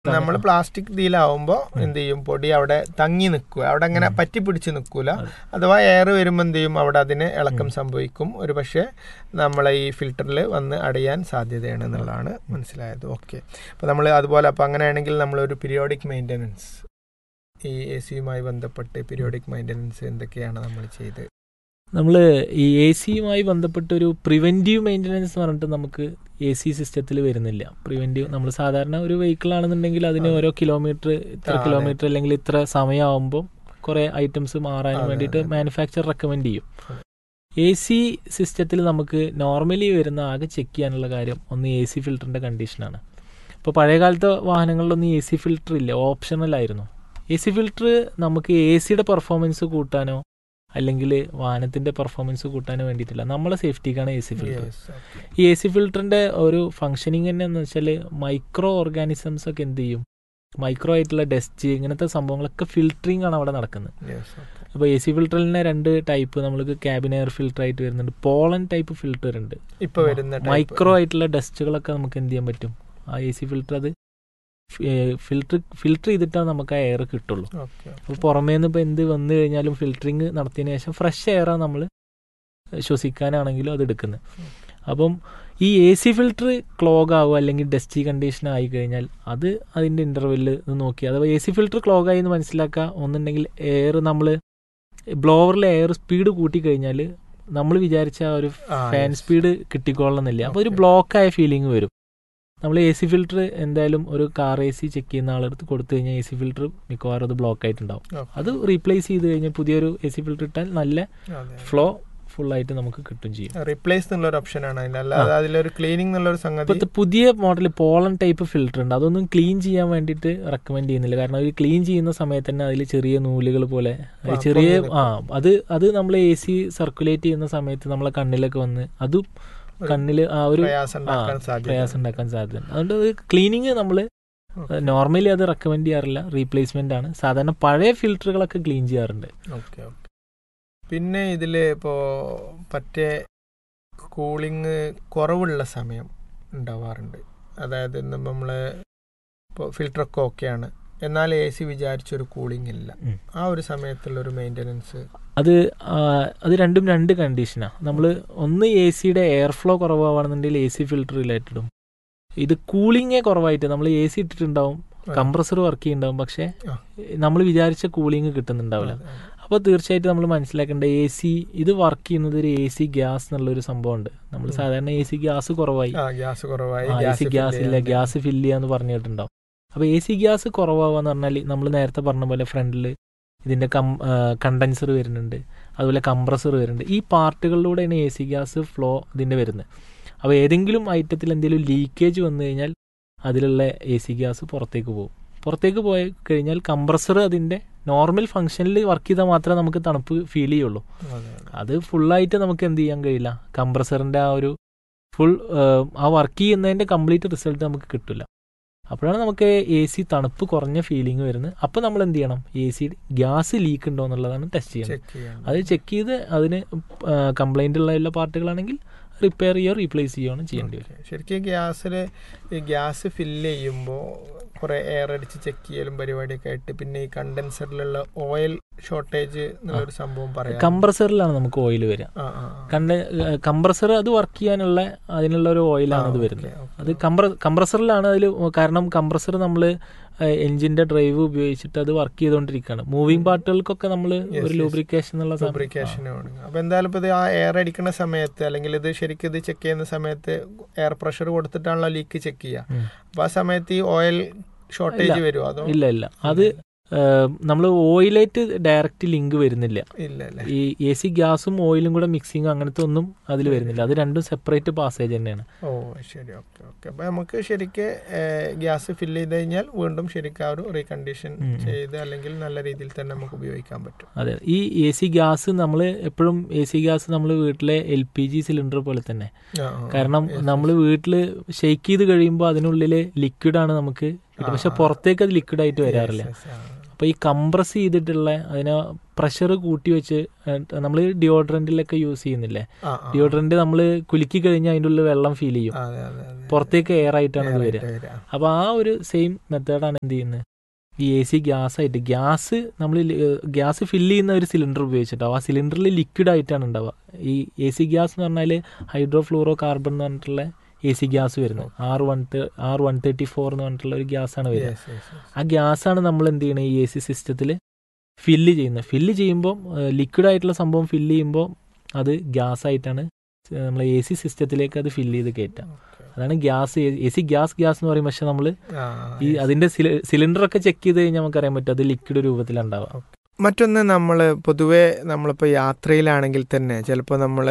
നമ്മൾ പ്ലാസ്റ്റിക് ഇതിലാവുമ്പോൾ എന്ത് ചെയ്യും പൊടി അവിടെ തങ്ങി നിൽക്കുക അവിടെ അങ്ങനെ പറ്റി പിടിച്ച് നിൽക്കൂല അഥവാ എയർ വരുമ്പോൾ എന്ത് ചെയ്യും അവിടെ അതിന് ഇളക്കം സംഭവിക്കും ഒരു പക്ഷേ നമ്മളെ ഈ ഫിൽറ്ററിൽ വന്ന് അടയാൻ സാധ്യതയാണ് എന്നുള്ളതാണ് മനസ്സിലായത് ഓക്കെ അപ്പോൾ നമ്മൾ അതുപോലെ അപ്പോൾ അങ്ങനെയാണെങ്കിൽ നമ്മളൊരു പീരിയോഡിക് മെയിൻ്റനൻസ് ഈ എ സിയുമായി ബന്ധപ്പെട്ട് പീരിയോഡിക് മെയിൻ്റനൻസ് എന്തൊക്കെയാണ് നമ്മൾ ചെയ്ത് നമ്മൾ ഈ എ സിയുമായി ബന്ധപ്പെട്ട ഒരു പ്രിവെൻറ്റീവ് മെയിൻ്റനൻസ് എന്ന് പറഞ്ഞിട്ട് നമുക്ക് എ സി സിസ്റ്റത്തിൽ വരുന്നില്ല പ്രിവെൻറ്റീവ് നമ്മൾ സാധാരണ ഒരു വെഹിക്കിൾ ആണെന്നുണ്ടെങ്കിൽ അതിന് ഓരോ കിലോമീറ്റർ ഇത്ര ആ, അതെ. കിലോമീറ്റർ അല്ലെങ്കിൽ ഇത്ര സമയമാകുമ്പോൾ കുറേ ഐറ്റംസ് മാറാൻ അതെ, വേണ്ടിയിട്ട് അതെ. മാനുഫാക്ചർ റെക്കമെൻഡ് ചെയ്യും അതെ. എ സി സിസ്റ്റത്തിൽ നമുക്ക് നോർമലി വരുന്ന ആകെ ചെക്ക് ചെയ്യാനുള്ള കാര്യം ഒന്ന് എ സി ഫിൽറ്ററിൻ്റെ കണ്ടീഷനാണ് ഇപ്പോൾ പഴയ കാലത്തെ വാഹനങ്ങളിലൊന്നും എ സി ഫിൽറ്റർ ഇല്ല ഓപ്ഷണൽ ആയിരുന്നു എ സി ഫിൽറ്റർ നമുക്ക് എ സിയുടെ പെർഫോമൻസ് കൂട്ടാനോ അല്ലെങ്കിൽ വാഹനത്തിൻ്റെ പെർഫോമൻസ് കൂട്ടാനോ വേണ്ടിയിട്ടില്ല നമ്മളെ സേഫ്റ്റിക്കാണ് A C filter Yes, okay. ഈ എ സി ഫിൽറ്ററിൻ്റെ ഒരു ഫങ്ഷനിങ് തന്നെ എന്ന് വെച്ചാൽ മൈക്രോ ഓർഗാനിസംസ് ഒക്കെ എന്ത് ചെയ്യും മൈക്രോ ആയിട്ടുള്ള ഡസ്റ്റ് ഇങ്ങനത്തെ സംഭവങ്ങളൊക്കെ ഫിൽറ്ററിങ് ആണ് അവിടെ നടക്കുന്നത് Yes, okay. അപ്പോൾ എ സി ഫിൽറ്ററിന് രണ്ട് ടൈപ്പ് നമ്മൾക്ക് ക്യാബിൻ എയർ ഫിൽറ്റർ ആയിട്ട് വരുന്നുണ്ട് പോളൻ ടൈപ്പ് ഫിൽറ്റർ ഉണ്ട് ഇപ്പൊ വരുന്ന type. മൈക്രോ ആയിട്ടുള്ള ഡസ്റ്റുകളൊക്കെ നമുക്ക് എന്ത് ചെയ്യാൻ പറ്റും ആ എ സി ഫിൽറ്റർ അത് ഫിൽറ്റർ ഫിൽറ്റർ ചെയ്തിട്ടാണ് നമുക്ക് ആ എയർ കിട്ടുള്ളൂ Okay. അപ്പോൾ പുറമേ നിന്ന് ഇപ്പോൾ എന്ത് വന്നു കഴിഞ്ഞാലും ഫിൽറ്ററിങ് നടത്തിയതിന് ശേഷം ഫ്രഷ് എയറാണ് നമ്മൾ ശ്വസിക്കാനാണെങ്കിലും അത് എടുക്കുന്നത് അപ്പം ഈ എ സി ഫിൽറ്റർ ക്ലോഗ് ആവുക അല്ലെങ്കിൽ ഡസ്റ്റി കണ്ടീഷൻ ആയി കഴിഞ്ഞാൽ അത് അതിൻ്റെ ഇൻ്റർവെല്ലിൽ നോക്കി അഥവാ എ സി ഫിൽറ്റർ ക്ലോഗ് ആയി എന്ന് മനസ്സിലാക്കുക ഒന്നുണ്ടെങ്കിൽ എയർ നമ്മൾ ബ്ലോവറിലെ എയർ സ്പീഡ് കൂട്ടി കഴിഞ്ഞാൽ നമ്മൾ വിചാരിച്ച ആ ഒരു ആ, ഫാൻ yes. സ്പീഡ് കിട്ടിക്കൊള്ളണമെന്നില്ല അപ്പോൾ ഒരു Okay. ബ്ലോക്ക് ആയ ഫീലിംഗ് വരും നമ്മൾ എ സി ഫിൽറ്റർ എന്തായാലും ഒരു കാർ എ സി ചെക്ക് ചെയ്യുന്ന ആളെടുത്ത് കൊടുത്തു കഴിഞ്ഞാൽ എ സി ഫിൽറ്റർ മിക്കവാറും അത് ബ്ലോക്ക് ആയിട്ടുണ്ടാവും Okay. അത് റീപ്ലേസ് ചെയ്ത് കഴിഞ്ഞാൽ പുതിയൊരു എ സി ഫിൽറ്റർ ഇട്ടാൽ നല്ല അതെ. ഫ്ലോ ഫുള്ളായിട്ട് നമുക്ക് കിട്ടും ചെയ്യും റീപ്ലേസ് എന്നുള്ള ഒരു ഓപ്ഷൻ ആണ് അതിന് അല്ലാതെ അതിലൊരു ക്ലീനിങ് എന്നുള്ള ഒരു സംഗതി ഇപ്പോഴത്തെ പുതിയ മോഡൽ പോളൻ ടൈപ്പ് ഫിൽറ്റർ ഉണ്ട് അതൊന്നും ക്ലീൻ ചെയ്യാൻ വേണ്ടിയിട്ട് റെക്കമെൻഡ് ചെയ്യുന്നില്ല കാരണം അവർ ക്ലീൻ ചെയ്യുന്ന സമയത്ത് തന്നെ അതിൽ ചെറിയ നൂലുകൾ പോലെ അത് ആ, ചെറിയ പൊങ്ങി ആ അത് അത് നമ്മൾ എ സി സർക്കുലേറ്റ് ചെയ്യുന്ന സമയത്ത് നമ്മളെ കണ്ണിലൊക്കെ വന്ന് അതും ഒരു കണ്ണിൽ ആ ഒരു പ്രയാസം ഉണ്ടാക്കാൻ സാധ്യത പ്രയാസം ഉണ്ടാക്കാൻ സാധ്യതയുണ്ട് അതുകൊണ്ട് അത് ക്ലീനിങ് നമ്മൾ നോർമലി അത് റെക്കമെൻഡ് ചെയ്യാറില്ല റീപ്ലേസ്മെന്റ് ആണ് സാധാരണ പഴയ ഫിൽറ്ററുകളൊക്കെ ക്ലീൻ ചെയ്യാറുണ്ട് ഓക്കെ ഓക്കെ പിന്നെ ഇതിൽ ഇപ്പോൾ പറ്റേ കൂളിങ് കുറവുള്ള സമയം ഉണ്ടാവാറുണ്ട് അതായത് നമ്മൾ ഇപ്പോൾ ഫിൽറ്ററൊക്കെ ഓക്കെയാണ് എന്നാൽ എ സി വിചാരിച്ചൊരു കൂളിംഗ് ഇല്ല ഉം. ആ ഒരു സമയത്തുള്ള ഒരു മെയിൻ്റനൻസ് അത് ആ, അത് രണ്ടും രണ്ട് കണ്ടീഷനാണ് നമ്മൾ ഒന്ന് എ സിയുടെ എയർ ഫ്ലോ കുറവാണെന്നുണ്ടെങ്കിൽ എ സി ഫിൽറ്റർ റിലേറ്റഡും ഇത് കൂളിങ്ങേ കുറവായിട്ട് നമ്മൾ എ സി ഇട്ടിട്ടുണ്ടാവും കംപ്രസർ വർക്ക് ചെയ്യുന്നുണ്ടാവും പക്ഷേ ആ. നമ്മൾ വിചാരിച്ച കൂളിംഗ് കിട്ടുന്നുണ്ടാവില്ല അപ്പോൾ തീർച്ചയായിട്ടും നമ്മൾ മനസ്സിലാക്കേണ്ട എ സി ഇത് വർക്ക് ചെയ്യുന്നത് ഒരു എ സി ഗ്യാസ് എന്നുള്ളൊരു സംഭവമുണ്ട് നമ്മൾ ഉം. സാധാരണ എ സി ഗ്യാസ് കുറവായി ആ ഗ്യാസ് കുറവായി എ സി ഗ്യാസ് ഇല്ല ഗ്യാസ് ഫില്ല് ചെയ്യാന്ന് പറഞ്ഞിട്ടുണ്ടാവും അപ്പോൾ എ സി ഗ്യാസ് കുറവാന്ന് പറഞ്ഞാൽ നമ്മൾ നേരത്തെ പറഞ്ഞ പോലെ ഫ്രണ്ടിൽ ഇതിൻ്റെ കം കണ്ടൻസർ വരുന്നുണ്ട് അതുപോലെ കംപ്രസർ വരുന്നുണ്ട് ഈ പാർട്ടുകളിലൂടെയാണ് എ സി ഗ്യാസ് ഫ്ലോ ഇതിൻ്റെ വരുന്നത് അപ്പോൾ ഏതെങ്കിലും ഐറ്റത്തിൽ എന്തെങ്കിലും ലീക്കേജ് വന്നു കഴിഞ്ഞാൽ അതിലുള്ള എ സി ഗ്യാസ് പുറത്തേക്ക് പോകും പുറത്തേക്ക് പോയി കഴിഞ്ഞാൽ കംപ്രസർ അതിൻ്റെ നോർമൽ ഫംഗ്ഷനിൽ വർക്ക് ചെയ്താൽ മാത്രമേ നമുക്ക് തണുപ്പ് ഫീൽ ചെയ്യുള്ളൂ അത് ഫുള്ളായിട്ട് നമുക്ക് എന്ത് ചെയ്യാൻ കഴിയില്ല കംപ്രസറിൻ്റെ ആ ഒരു ഫുൾ ആ വർക്ക് ചെയ്യുന്നതിൻ്റെ കംപ്ലീറ്റ് റിസൾട്ട് നമുക്ക് കിട്ടില്ല അപ്പോഴാണ് നമുക്ക് എ സി തണുപ്പ് കുറഞ്ഞ ഫീലിംഗ് വരുന്നത് അപ്പോൾ നമ്മൾ എന്ത് ചെയ്യണം എ സി ഗ്യാസ് ലീക്ക് ഉണ്ടോ എന്നുള്ളതാണ് ടെസ്റ്റ് ചെയ്യുന്നത് ചെക്ക് ചെയ്യണം അത് ചെക്ക് ചെയ്ത് അതിന് കംപ്ലൈൻ്റ് ഉള്ള എല്ലാ പാർട്ടുകളാണെങ്കിൽ റിപ്പയർ ചെയ്യുകയോ റീപ്ലേസ് ചെയ്യുകയോ ചെയ്യേണ്ടി വരും ഓക്കേ. ശരിക്കും ഗ്യാസിൽ ഈ ഗ്യാസ് ഫില്ല് ചെയ്യുമ്പോൾ കുറെ എയർ അടിച്ച് ചെക്ക് ചെയ്യലും പരിപാടിയൊക്കെ ആയിട്ട് പിന്നെ ഈ കണ്ടൻസറിലുള്ള ഓയിൽ ഷോർട്ടേജ് എന്നുള്ളൊരു സംഭവം പറയാം കംപ്രസറിലാണ് നമുക്ക് ഓയിൽ വരിക ആ, ആ, ആ. കണ്ട കംപ്രസർ അത് വർക്ക് ചെയ്യാനുള്ള അതിനുള്ള ഒരു ഓയിലാണ് ആ, അത് ഓക്കേ, വരുന്നത് ഓക്കേ. അത് കംപ്ര കംപ്രസറിലാണ് അതിൽ കാരണം കംപ്രസർ നമ്മൾ എഞ്ചിന്റെ ഡ്രൈവ് ഉപയോഗിച്ചിട്ട് അത് വർക്ക് ചെയ്തുകൊണ്ടിരിക്കുകയാണ് മൂവിങ് പാർട്ടുകൾക്കൊക്കെ നമ്മൾ Yes, ഒരു yes. ലൂബ്രിക്കേഷൻ എന്നുള്ള സാധനം- ലൂബ്രിക്കേഷൻ വേണം അപ്പൊ എന്തായാലും ഇപ്പൊ ഇത് ആ എയർ അടിക്കുന്ന സമയത്ത് അല്ലെങ്കിൽ ഇത് ശരിക്കും ഇത് ചെക്ക് ചെയ്യുന്ന സമയത്ത് എയർ പ്രഷർ കൊടുത്തിട്ടാണല്ലോ ലീക്ക് ചെക്ക് ചെയ്യുക ഉം. അപ്പൊ ആ സമയത്ത് ഈ ഓയിൽ ഷോർട്ടേജ് ഇല്ല. വരുമോ അതോ ഇല്ല ഇല്ല അത് നമ്മൾ ഓയിലായിട്ട് ഡയറക്റ്റ് ലിങ്ക് വരുന്നില്ല ഇല്ല അല്ലേ ഈ എ സി ഗ്യാസും ഓയിലും കൂടെ മിക്സിങ് അങ്ങനത്തെ ഒന്നും അതിൽ വരുന്നില്ല അത് രണ്ടും സെപ്പറേറ്റ് പാസേജ് തന്നെയാണ് ഓ ശരി ഓക്കെ ഓക്കെ അപ്പൊ നമുക്ക് ശരിക്ക് ഗ്യാസ് ഫില്ല് ചെയ്ത് കഴിഞ്ഞാൽ വീണ്ടും ശരിക്കും ആ ഒരു റീകണ്ടീഷൻ ഉം, ഉം. ചെയ്ത് അല്ലെങ്കിൽ നല്ല രീതിയിൽ തന്നെ നമുക്ക് ഉപയോഗിക്കാൻ പറ്റും അതെ ഈ എ സി ഗ്യാസ് നമ്മൾ എപ്പോഴും എ സി ഗ്യാസ് നമ്മൾ വീട്ടിലെ എൽ പി ജി സിലിണ്ടർ പോലെ തന്നെ ആ, ആ, കാരണം yes, നമ്മൾ വീട്ടിൽ ഷെയ്ക്ക് ചെയ്ത് കഴിയുമ്പോൾ അതിനുള്ളിൽ ലിക്വിഡാണ് നമുക്ക് കിട്ടുക പക്ഷെ ആ, ആ. പുറത്തേക്ക് അത് ലിക്വിഡ് ആയിട്ട് വരാറില്ല yes, yes, ആ. അപ്പോൾ ഈ കംപ്രസ് ചെയ്തിട്ടുള്ള അതിനെ പ്രഷർ കൂട്ടി വെച്ച് നമ്മൾ ഡിയോഡ്രൻറ്റിലൊക്കെ യൂസ് ചെയ്യുന്നില്ലേ ആ, ആ. ഡിയോഡ്രൻറ്റ് നമ്മൾ കുലുക്കി കഴിഞ്ഞാൽ അതിൻ്റെ ഉള്ളിൽ വെള്ളം ഫീൽ ചെയ്യും അതെ അതെ അതെ പുറത്തേക്ക് എയർ ആയിട്ടാണ് ഇത് വരിക ആയിട്ട് വരിക. അപ്പോൾ ആ ഒരു സെയിം മെത്തേഡാണ് എന്ത് ചെയ്യുന്നത് ഈ എ സി ഗ്യാസ് ആയിട്ട് ഗ്യാസ് നമ്മൾ ഗ്യാസ് ഫില്ല് ചെയ്യുന്ന ഒരു സിലിണ്ടർ ഉപയോഗിച്ചിട്ടാവും ആ സിലിണ്ടറിൽ ലിക്വിഡ് ആയിട്ടാണ് ഉണ്ടാവുക ഈ എ സി ഗ്യാസ് എന്ന് പറഞ്ഞാൽ ഹൈഡ്രോ ഫ്ലൂറോ കാർബൺ എന്ന് പറഞ്ഞിട്ടുള്ള എ സി ഗ്യാസ് വരുന്നത് R one R one thirty four എന്ന് പറഞ്ഞിട്ടുള്ള ഒരു ഗ്യാസാണ് വരുന്നത് Yes, yes, yes. ആ ഗ്യാസാണ് നമ്മൾ എന്ത് ചെയ്യണത് ഈ എ സി സിസ്റ്റത്തിൽ ഫില്ല് ചെയ്യുന്നത് ഫില്ല് ചെയ്യുമ്പോൾ ലിക്വിഡ് ആയിട്ടുള്ള സംഭവം ഫില്ല് ചെയ്യുമ്പോൾ അത് ഗ്യാസ് ആയിട്ടാണ് നമ്മൾ എ സി സിസ്റ്റത്തിലേക്ക് അത് ഫില്ല് ചെയ്ത് കയറ്റാം Okay. അതാണ് gas A C gas gas എന്ന് പറയും പക്ഷെ നമ്മൾ ആ, ഈ yes. അതിന്റെ സിലിണ്ടർ ഒക്കെ ചെക്ക് ചെയ്ത് കഴിഞ്ഞാൽ നമുക്കറിയാൻ പറ്റും അത് ലിക്വിഡ് രൂപത്തിലുണ്ടാവുക മറ്റൊന്ന് നമ്മൾ പൊതുവേ നമ്മളിപ്പോൾ യാത്രയിലാണെങ്കിൽ തന്നെ ചിലപ്പോൾ നമ്മൾ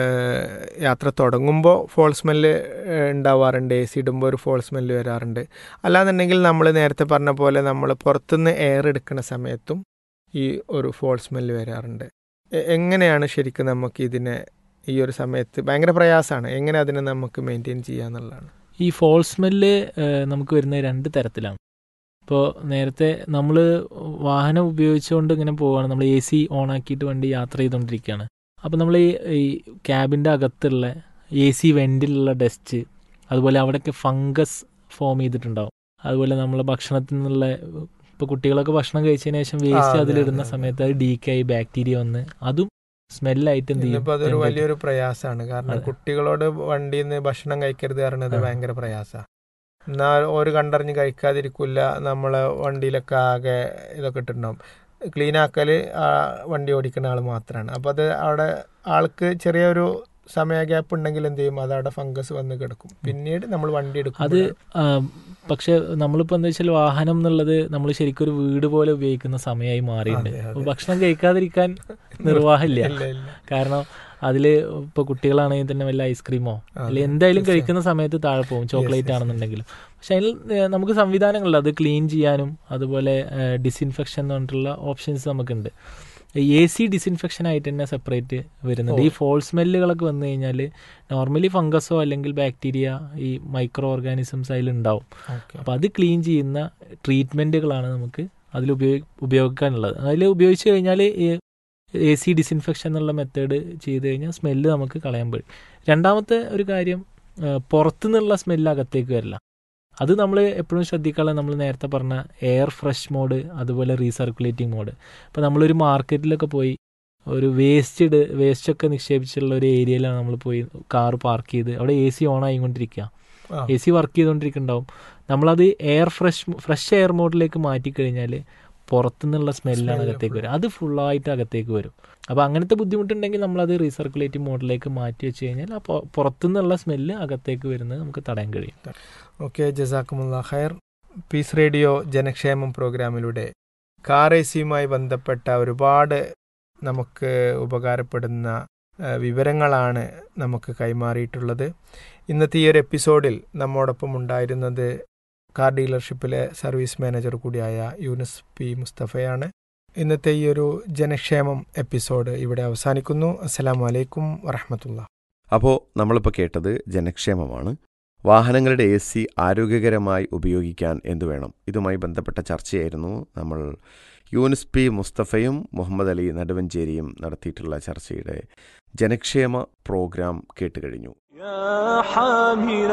യാത്ര തുടങ്ങുമ്പോൾ ഫോൾ സ്മെല്ല് ഉണ്ടാവാറുണ്ട് എ സി ഇടുമ്പോൾ ഒരു ഫോൾ സ്മെല്ല് വരാറുണ്ട് അല്ലാന്നുണ്ടെങ്കിൽ നമ്മൾ നേരത്തെ പറഞ്ഞ പോലെ നമ്മൾ പുറത്തുനിന്ന് എയർ എടുക്കുന്ന സമയത്തും ഈ ഒരു ഫോൾ സ്മെല്ല് വരാറുണ്ട് എ- എങ്ങനെയാണ് ശരിക്കും നമുക്ക് ഇതിനെ ഈ ഒരു സമയത്ത് ഭയങ്കര പ്രയാസമാണ് എങ്ങനെ അതിനെ നമുക്ക് മെയിൻറ്റെയിൻ ചെയ്യാന്നുള്ളതാണ് ഈ ഫോൾ സ്മെല്ല് നമുക്ക് വരുന്നത് രണ്ട് തരത്തിലാണ് ഇപ്പോൾ നേരത്തെ നമ്മൾ വാഹനം ഉപയോഗിച്ചുകൊണ്ട് ഇങ്ങനെ പോവുകയാണ് നമ്മൾ എ സി ഓൺ ആക്കിയിട്ട് വണ്ടി യാത്ര ചെയ്തുകൊണ്ടിരിക്കുകയാണ് അപ്പോൾ നമ്മൾ ഈ ഈ ക്യാബിൻ്റെ അകത്തുള്ള എ സി വെൻറ്റിലുള്ള ഡസ്റ്റ് അതുപോലെ അവിടെയൊക്കെ ഫംഗസ് ഫോം ചെയ്തിട്ടുണ്ടാവും അതുപോലെ നമ്മൾ ഭക്ഷണത്തിൽ നിന്നുള്ള ഇപ്പോൾ കുട്ടികളൊക്കെ ഭക്ഷണം കഴിച്ചതിന് ശേഷം വേസ്റ്റ് അതെ, അതിലിടുന്ന അതെ, അതെ. സമയത്ത് അത് ഡീക്കായി ബാക്ടീരിയ വന്ന് അതും സ്മെല്ലായിട്ട് എന്ത് ചെയ്യും ഇന്നിപ്പോൾ അതൊരു enter വലിയൊരു പ്രയാസമാണ് കാരണം അതെ. കുട്ടികളോട് വണ്ടിയിൽ നിന്ന് ഭക്ഷണം കഴിക്കരുത് പറയുന്നത് ആ. ഭയങ്കര പ്രയാസമാണ് എന്നാൽ ഒരു കണ്ടറിഞ്ഞ് കഴിക്കാതിരിക്കില്ല നമ്മളെ വണ്ടിയിലൊക്കെ ആകെ ഇതൊക്കെ ഇട്ടിട്ടുണ്ടാവും ക്ലീൻ ആക്കൽ വണ്ടി ഓടിക്കുന്ന ആൾ മാത്രമാണ് അപ്പോൾ അത് അവിടെ ആൾക്ക് ചെറിയൊരു സമയ ഗ്യാപ്പ് ഉണ്ടെങ്കിൽ എന്ത് ചെയ്യും അത് അവിടെ ഫംഗസ് വന്ന് കിടക്കും പിന്നീട് നമ്മൾ വണ്ടി എടുക്കും അത് ആ, പക്ഷെ നമ്മളിപ്പോൾ എന്താ വെച്ചാൽ വാഹനം എന്നുള്ളത് നമ്മൾ ശരിക്കും ഒരു വീട് പോലെ ഉപയോഗിക്കുന്ന സമയമായി മാറിയിട്ടുണ്ട് അതെ, അതെ. അപ്പോൾ ഭക്ഷണം കഴിക്കാതിരിക്കാൻ നിർവാഹമില്ല ഇല്ല ഇല്ല കാരണം അതിൽ ഇപ്പോൾ കുട്ടികളാണെങ്കിൽ തന്നെ വല്ല ഐസ്ക്രീമോ അതെ, അല്ലെങ്കിൽ എന്തായാലും തീർച്ചയായും. കഴിക്കുന്ന സമയത്ത് താഴെ പോകും ചോക്ലേറ്റ് yes, yes. ആണെന്നുണ്ടെങ്കിലും പക്ഷെ അതിൽ ഏ, നമുക്ക് സംവിധാനങ്ങളുണ്ട് അത് ക്ലീൻ ചെയ്യാനും അതുപോലെ ഡിസിൻഫെക്ഷൻ എന്ന് പറഞ്ഞിട്ടുള്ള ഓപ്ഷൻസ് നമുക്കുണ്ട് എ സി ഡിസിൻഫെക്ഷൻ ആയിട്ട് തന്നെ സെപ്പറേറ്റ് വരുന്നുണ്ട് ഓ. ഈ ഫോൾ സ്മെല്ലുകളൊക്കെ വന്നു കഴിഞ്ഞാൽ നോർമലി ഫംഗസോ അല്ലെങ്കിൽ ബാക്ടീരിയ ഈ മൈക്രോ ഓർഗാനിസംസ് അതിലുണ്ടാവും ഓക്കെ അപ്പോൾ അത് ക്ലീൻ ചെയ്യുന്ന ട്രീറ്റ്മെൻറ്റുകളാണ് നമുക്ക് അതിൽ ഉപയോഗി ഉപയോഗിക്കാനുള്ളത് അതിൽ ഉപയോഗിച്ച് കഴിഞ്ഞാൽ എ സി ഡിസിൻഫെക്ഷൻ എന്നുള്ള മെത്തേഡ് ചെയ്ത് കഴിഞ്ഞാൽ സ്മെല്ല് നമുക്ക് കളയാൻ പറ്റും രണ്ടാമത്തെ ഒരു കാര്യം ആ, പുറത്തുനിന്നുള്ള സ്മെല്ല് അകത്തേക്ക് വരില്ല അത് നമ്മൾ എപ്പോഴും ശ്രദ്ധിക്കാനുള്ള നമ്മൾ നേരത്തെ പറഞ്ഞ എയർ ഫ്രഷ് മോഡ് അതുപോലെ റീസർക്കുലേറ്റിംഗ് മോഡ് ഇപ്പോൾ നമ്മളൊരു മാർക്കറ്റിലൊക്കെ പോയി ഒരു വേസ്റ്റ് ഇട് വേസ്റ്റ് ഒക്കെ നിക്ഷേപിച്ചിട്ടുള്ള ഒരു ഏരിയയിലാണ് നമ്മൾ പോയി കാർ പാർക്ക് ചെയ്ത് അവിടെ എ സി ഓൺ ആയിക്കൊണ്ടിരിക്കുക ആ. എ സി വർക്ക് ചെയ്തുകൊണ്ടിരിക്കുന്നുണ്ടാവും നമ്മളത് എയർ ഫ്രഷ് ഫ്രഷ് എയർ മോഡിലേക്ക് മാറ്റിക്കഴിഞ്ഞാൽ പുറത്തുനിന്നുള്ള സ്മെല്ലാണ് Smell അകത്തേക്ക് വരും അത് ഫുള്ളായിട്ട് അകത്തേക്ക് വരും അപ്പോൾ അങ്ങനത്തെ ബുദ്ധിമുട്ടുണ്ടെങ്കിൽ നമ്മളത് റീസർക്കുലേറ്റിംഗ് മോഡിലേക്ക് മാറ്റി വെച്ച് കഴിഞ്ഞാൽ ആ പൊ- പുറത്തുനിന്നുള്ള സ്മെല്ല് അകത്തേക്ക് വരുന്നത് നമുക്ക് തടയാൻ കഴിയും ഓക്കെ ജസാക്കുമുള്ള ഖൈർ പീസ് റേഡിയോ ജനക്ഷേമം പ്രോഗ്രാമിലൂടെ കാർ എ സിയുമായി ബന്ധപ്പെട്ട ഒരുപാട് നമുക്ക് ഉപകാരപ്പെടുന്ന ആ, വിവരങ്ങളാണ് നമുക്ക് കൈമാറിയിട്ടുള്ളത് ഇന്നത്തെ ഈ ഒരു എപ്പിസോഡിൽ നമ്മോടൊപ്പം ഉണ്ടായിരുന്നത് കാർ ഡീലർഷിപ്പിലെ സർവീസ് മാനേജർ കൂടിയായ യൂനിസ് പി മുസ്തഫയാണ് ഇന്നത്തെ ഈ ഒരു ജനക്ഷേമം എപ്പിസോഡ് ഇവിടെ അവസാനിക്കുന്നു അസ്സലാമു അലൈക്കും വറഹമത്തുള്ള അപ്പോൾ നമ്മളിപ്പോൾ കേട്ടത് ജനക്ഷേമമാണ് വാഹനങ്ങളുടെ എ സി ആരോഗ്യകരമായി ഉപയോഗിക്കാൻ എന്തു വേണം ഇതുമായി ബന്ധപ്പെട്ട ചർച്ചയായിരുന്നു നമ്മൾ യൂനിസ് പി മുസ്തഫയും മുഹമ്മദ് അലി നടുവഞ്ചേരിയും നടത്തിയിട്ടുള്ള ചർച്ചയുടെ ജനക്ഷേമ പ്രോഗ്രാം കേട്ടുകഴിഞ്ഞു يا حامل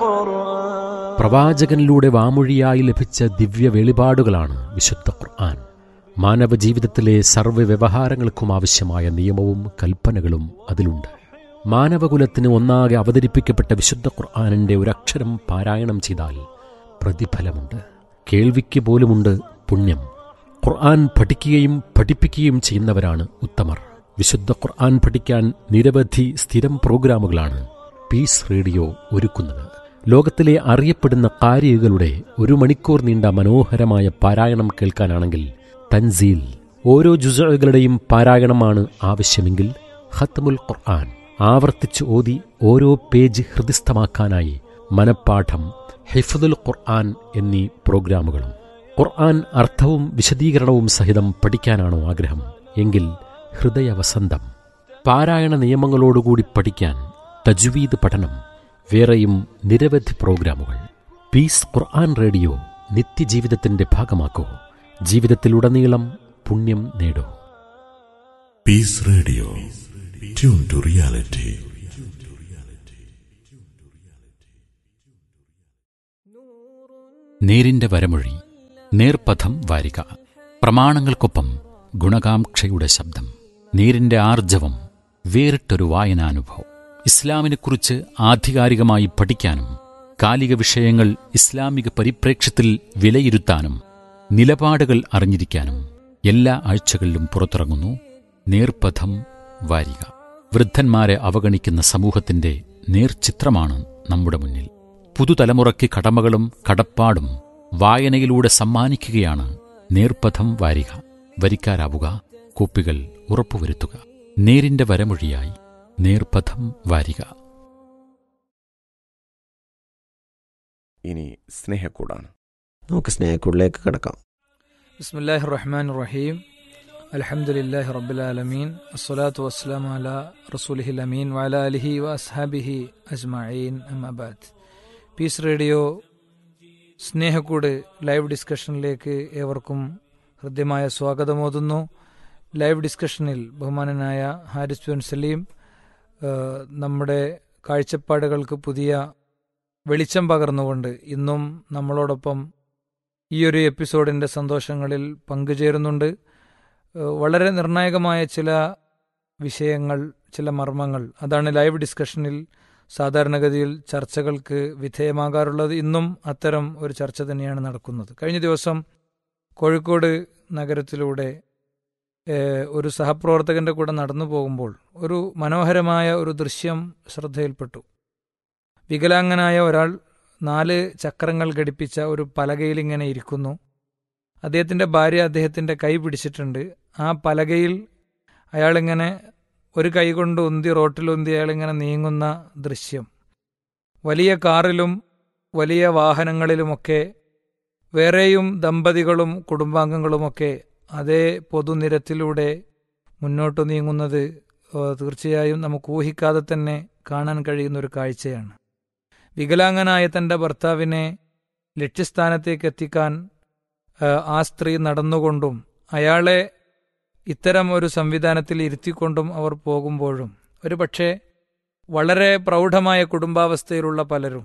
القرآن പ്രവാചകനിലൂടെ വാമൊഴിയായി ലഭിച്ച ദിവ്യ വെളിപാടുകളാണ് വിശുദ്ധ ഖുർആൻ മാനവ ജീവിതത്തിലെ സർവ്വ വ്യവഹാരങ്ങൾക്കും ആവശ്യമായ നിയമവും കൽപ്പനകളും അതിലുണ്ട് മാനവകുലത്തിന് ഒന്നാകെ അവതരിപ്പിക്കപ്പെട്ട വിശുദ്ധ ഖുർആാനിന്റെ ഒരക്ഷരം പാരായണം ചെയ്താൽ പ്രതിഫലമുണ്ട് കേൾവിക്ക് പോലുമുണ്ട് പുണ്യം ഖുർആൻ പഠിക്കുകയും പഠിപ്പിക്കുകയും ചെയ്യുന്നവരാണ് ഉത്തമർ വിശുദ്ധ ഖുർആൻ പഠിക്കാൻ നിരവധി സ്ഥിരം പ്രോഗ്രാമുകളാണ് പീസ് റേഡിയോ ഒരുക്കുന്നത് ലോകത്തിലെ അറിയപ്പെടുന്ന കാരികളുടെ ഒരു മണിക്കൂർ നീണ്ട മനോഹരമായ പാരായണം കേൾക്കാനാണെങ്കിൽ തൻസീൽ ഓരോ ജുസകളുടെയും പാരായണമാണ് ആവശ്യമെങ്കിൽ ഖത്മുൽ ഖുർആൻ ആവർത്തിച്ച് ഓതി ഓരോ പേജ് ഹൃദിസ്ഥമാക്കാനായി മനപ്പാഠം ഹിഫ്ദുൽ ഖുർആൻ എന്നീ പ്രോഗ്രാമുകളും ഖുർആൻ അർത്ഥവും വിശദീകരണവും സഹിതം പഠിക്കാനാണോ ആഗ്രഹം എങ്കിൽ ഹൃദയവസന്തം പാരായണ നിയമങ്ങളോടുകൂടി പഠിക്കാൻ തജ്വീദ് പഠനം വേറെയും നിരവധി പ്രോഗ്രാമുകൾ പീസ് ഖുർആൻ റേഡിയോ നിത്യജീവിതത്തിന്റെ ഭാഗമാക്കൂ ജീവിതത്തിലുടനീളം പുണ്യം നേടൂ Peace Radio. Tune to reality. നേരിന്റെ വരമൊഴി നേർപഥം വാരിക പ്രമാണങ്ങൾക്കൊപ്പം ഗുണകാംക്ഷയുടെ ശബ്ദം നേരിന്റെ ആർജവം വേറിട്ടൊരു വായനാനുഭവം ഇസ്ലാമിനെക്കുറിച്ച് ആധികാരികമായി പഠിക്കാനും കാലിക വിഷയങ്ങൾ ഇസ്ലാമിക പരിപ്രേക്ഷ്യത്തിൽ വിലയിരുത്താനും നിലപാടുകൾ അറിഞ്ഞിരിക്കാനും എല്ലാ ആഴ്ചകളിലും പുറത്തിറങ്ങുന്നു നേർപഥം വാരിക വൃദ്ധന്മാരെ അവഗണിക്കുന്ന സമൂഹത്തിന്റെ നേർചിത്രമാണ് നമ്മുടെ മുന്നിൽ പുതുതലമുറയ്ക്ക് കടമകളും കടപ്പാടും വായനയിലൂടെ സമ്മാനിക്കുകയാണ് നേർപഥം വാരിക വരിക്കാരാവുക കോപ്പികൾ ഉറപ്പുവരുത്തുക നേരിന്റെ വരമൊഴിയായി നേർപഥം വാരിക ഇനി സ്നേഹക്കൂടാണ് നമുക്ക് സ്നേഹക്കുള്ളിലേക്ക് കിടക്കാം ബിസ്മില്ലാഹി റഹ്മാൻ റഹീം അൽഹംദുലില്ലാഹി റബ്ബിൽ ആലമീൻ അസ്സലാത്തു വസ്സലാമു അലാ റസൂലിഹിൽ അമീൻ വഅല അലിഹി വ അസ്ഹാബിഹി അജ്മഈൻ അമ്മബാദ് പീസ് റേഡിയോ സ്നേഹക്കൂട് ലൈവ് ഡിസ്കഷനിലേക്ക് ഏവർക്കും ഹൃദ്യമായ സ്വാഗതമോതുന്നു ലൈവ് ഡിസ്കഷനിൽ ബഹുമാനനായ ഹാരിസ് ബിൻ സലീം ഏഹ്, നമ്മുടെ കാഴ്ചപ്പാടുകൾക്ക് പുതിയ വെളിച്ചം പകർന്നുകൊണ്ട് ഇന്നും നമ്മളോടൊപ്പം ഈ ഒരു എപ്പിസോഡിൻ്റെ സന്തോഷങ്ങളിൽ പങ്കുചേരുന്നുണ്ട് ഏഹ് വളരെ നിർണായകമായ ചില വിഷയങ്ങൾ ചില മർമ്മങ്ങൾ അതാണ് ലൈവ് ഡിസ്കഷനിൽ സാധാരണഗതിയിൽ ചർച്ചകൾക്ക് വിധേയമാകാറുള്ളത് ഇന്നും അത്തരം ഒരു ചർച്ച തന്നെയാണ് നടക്കുന്നത് കഴിഞ്ഞ ദിവസം കോഴിക്കോട് നഗരത്തിലൂടെ ഏഹ്, ഒരു സഹപ്രവർത്തകന്റെ കൂടെ നടന്നു പോകുമ്പോൾ ഒരു മനോഹരമായ ഒരു ദൃശ്യം ശ്രദ്ധയിൽപ്പെട്ടു വികലാംഗനായ ഒരാൾ നാല് ചക്രങ്ങൾ ഘടിപ്പിച്ച ഒരു പലകയിൽ ഇങ്ങനെ ഇരിക്കുന്നു അദ്ദേഹത്തിന്റെ ഭാര്യ അദ്ദേഹത്തിന്റെ കൈ പിടിച്ചിട്ടുണ്ട് ആ പലകയിൽ അയാളിങ്ങനെ ഒരു കൈ കൊണ്ട് ഉന്തി റോട്ടിൽ ഉന്തി അയാളിങ്ങനെ നീങ്ങുന്ന ദൃശ്യം വലിയ കാറിലും വലിയ വാഹനങ്ങളിലുമൊക്കെ വേറെയും ദമ്പതികളും കുടുംബാംഗങ്ങളുമൊക്കെ അതേ പൊതുനിരത്തിലൂടെ മുന്നോട്ട് നീങ്ങുന്നത് ഏഹ്, തീർച്ചയായും നമുക്ക് ഊഹിക്കാതെ തന്നെ കാണാൻ കഴിയുന്ന ഒരു കാഴ്ചയാണ് വികലാംഗനായ തന്റെ ഭർത്താവിനെ ലക്ഷ്യസ്ഥാനത്തേക്ക് എത്തിക്കാൻ ആ, ആ സ്ത്രീ നടന്നുകൊണ്ടും അയാളെ ഇത്തരം ഒരു സംവിധാനത്തിൽ ഇരുത്തിക്കൊണ്ടും അവർ പോകുമ്പോഴും ഒരു പക്ഷേ വളരെ പ്രൗഢമായ കുടുംബാവസ്ഥയിലുള്ള പലരും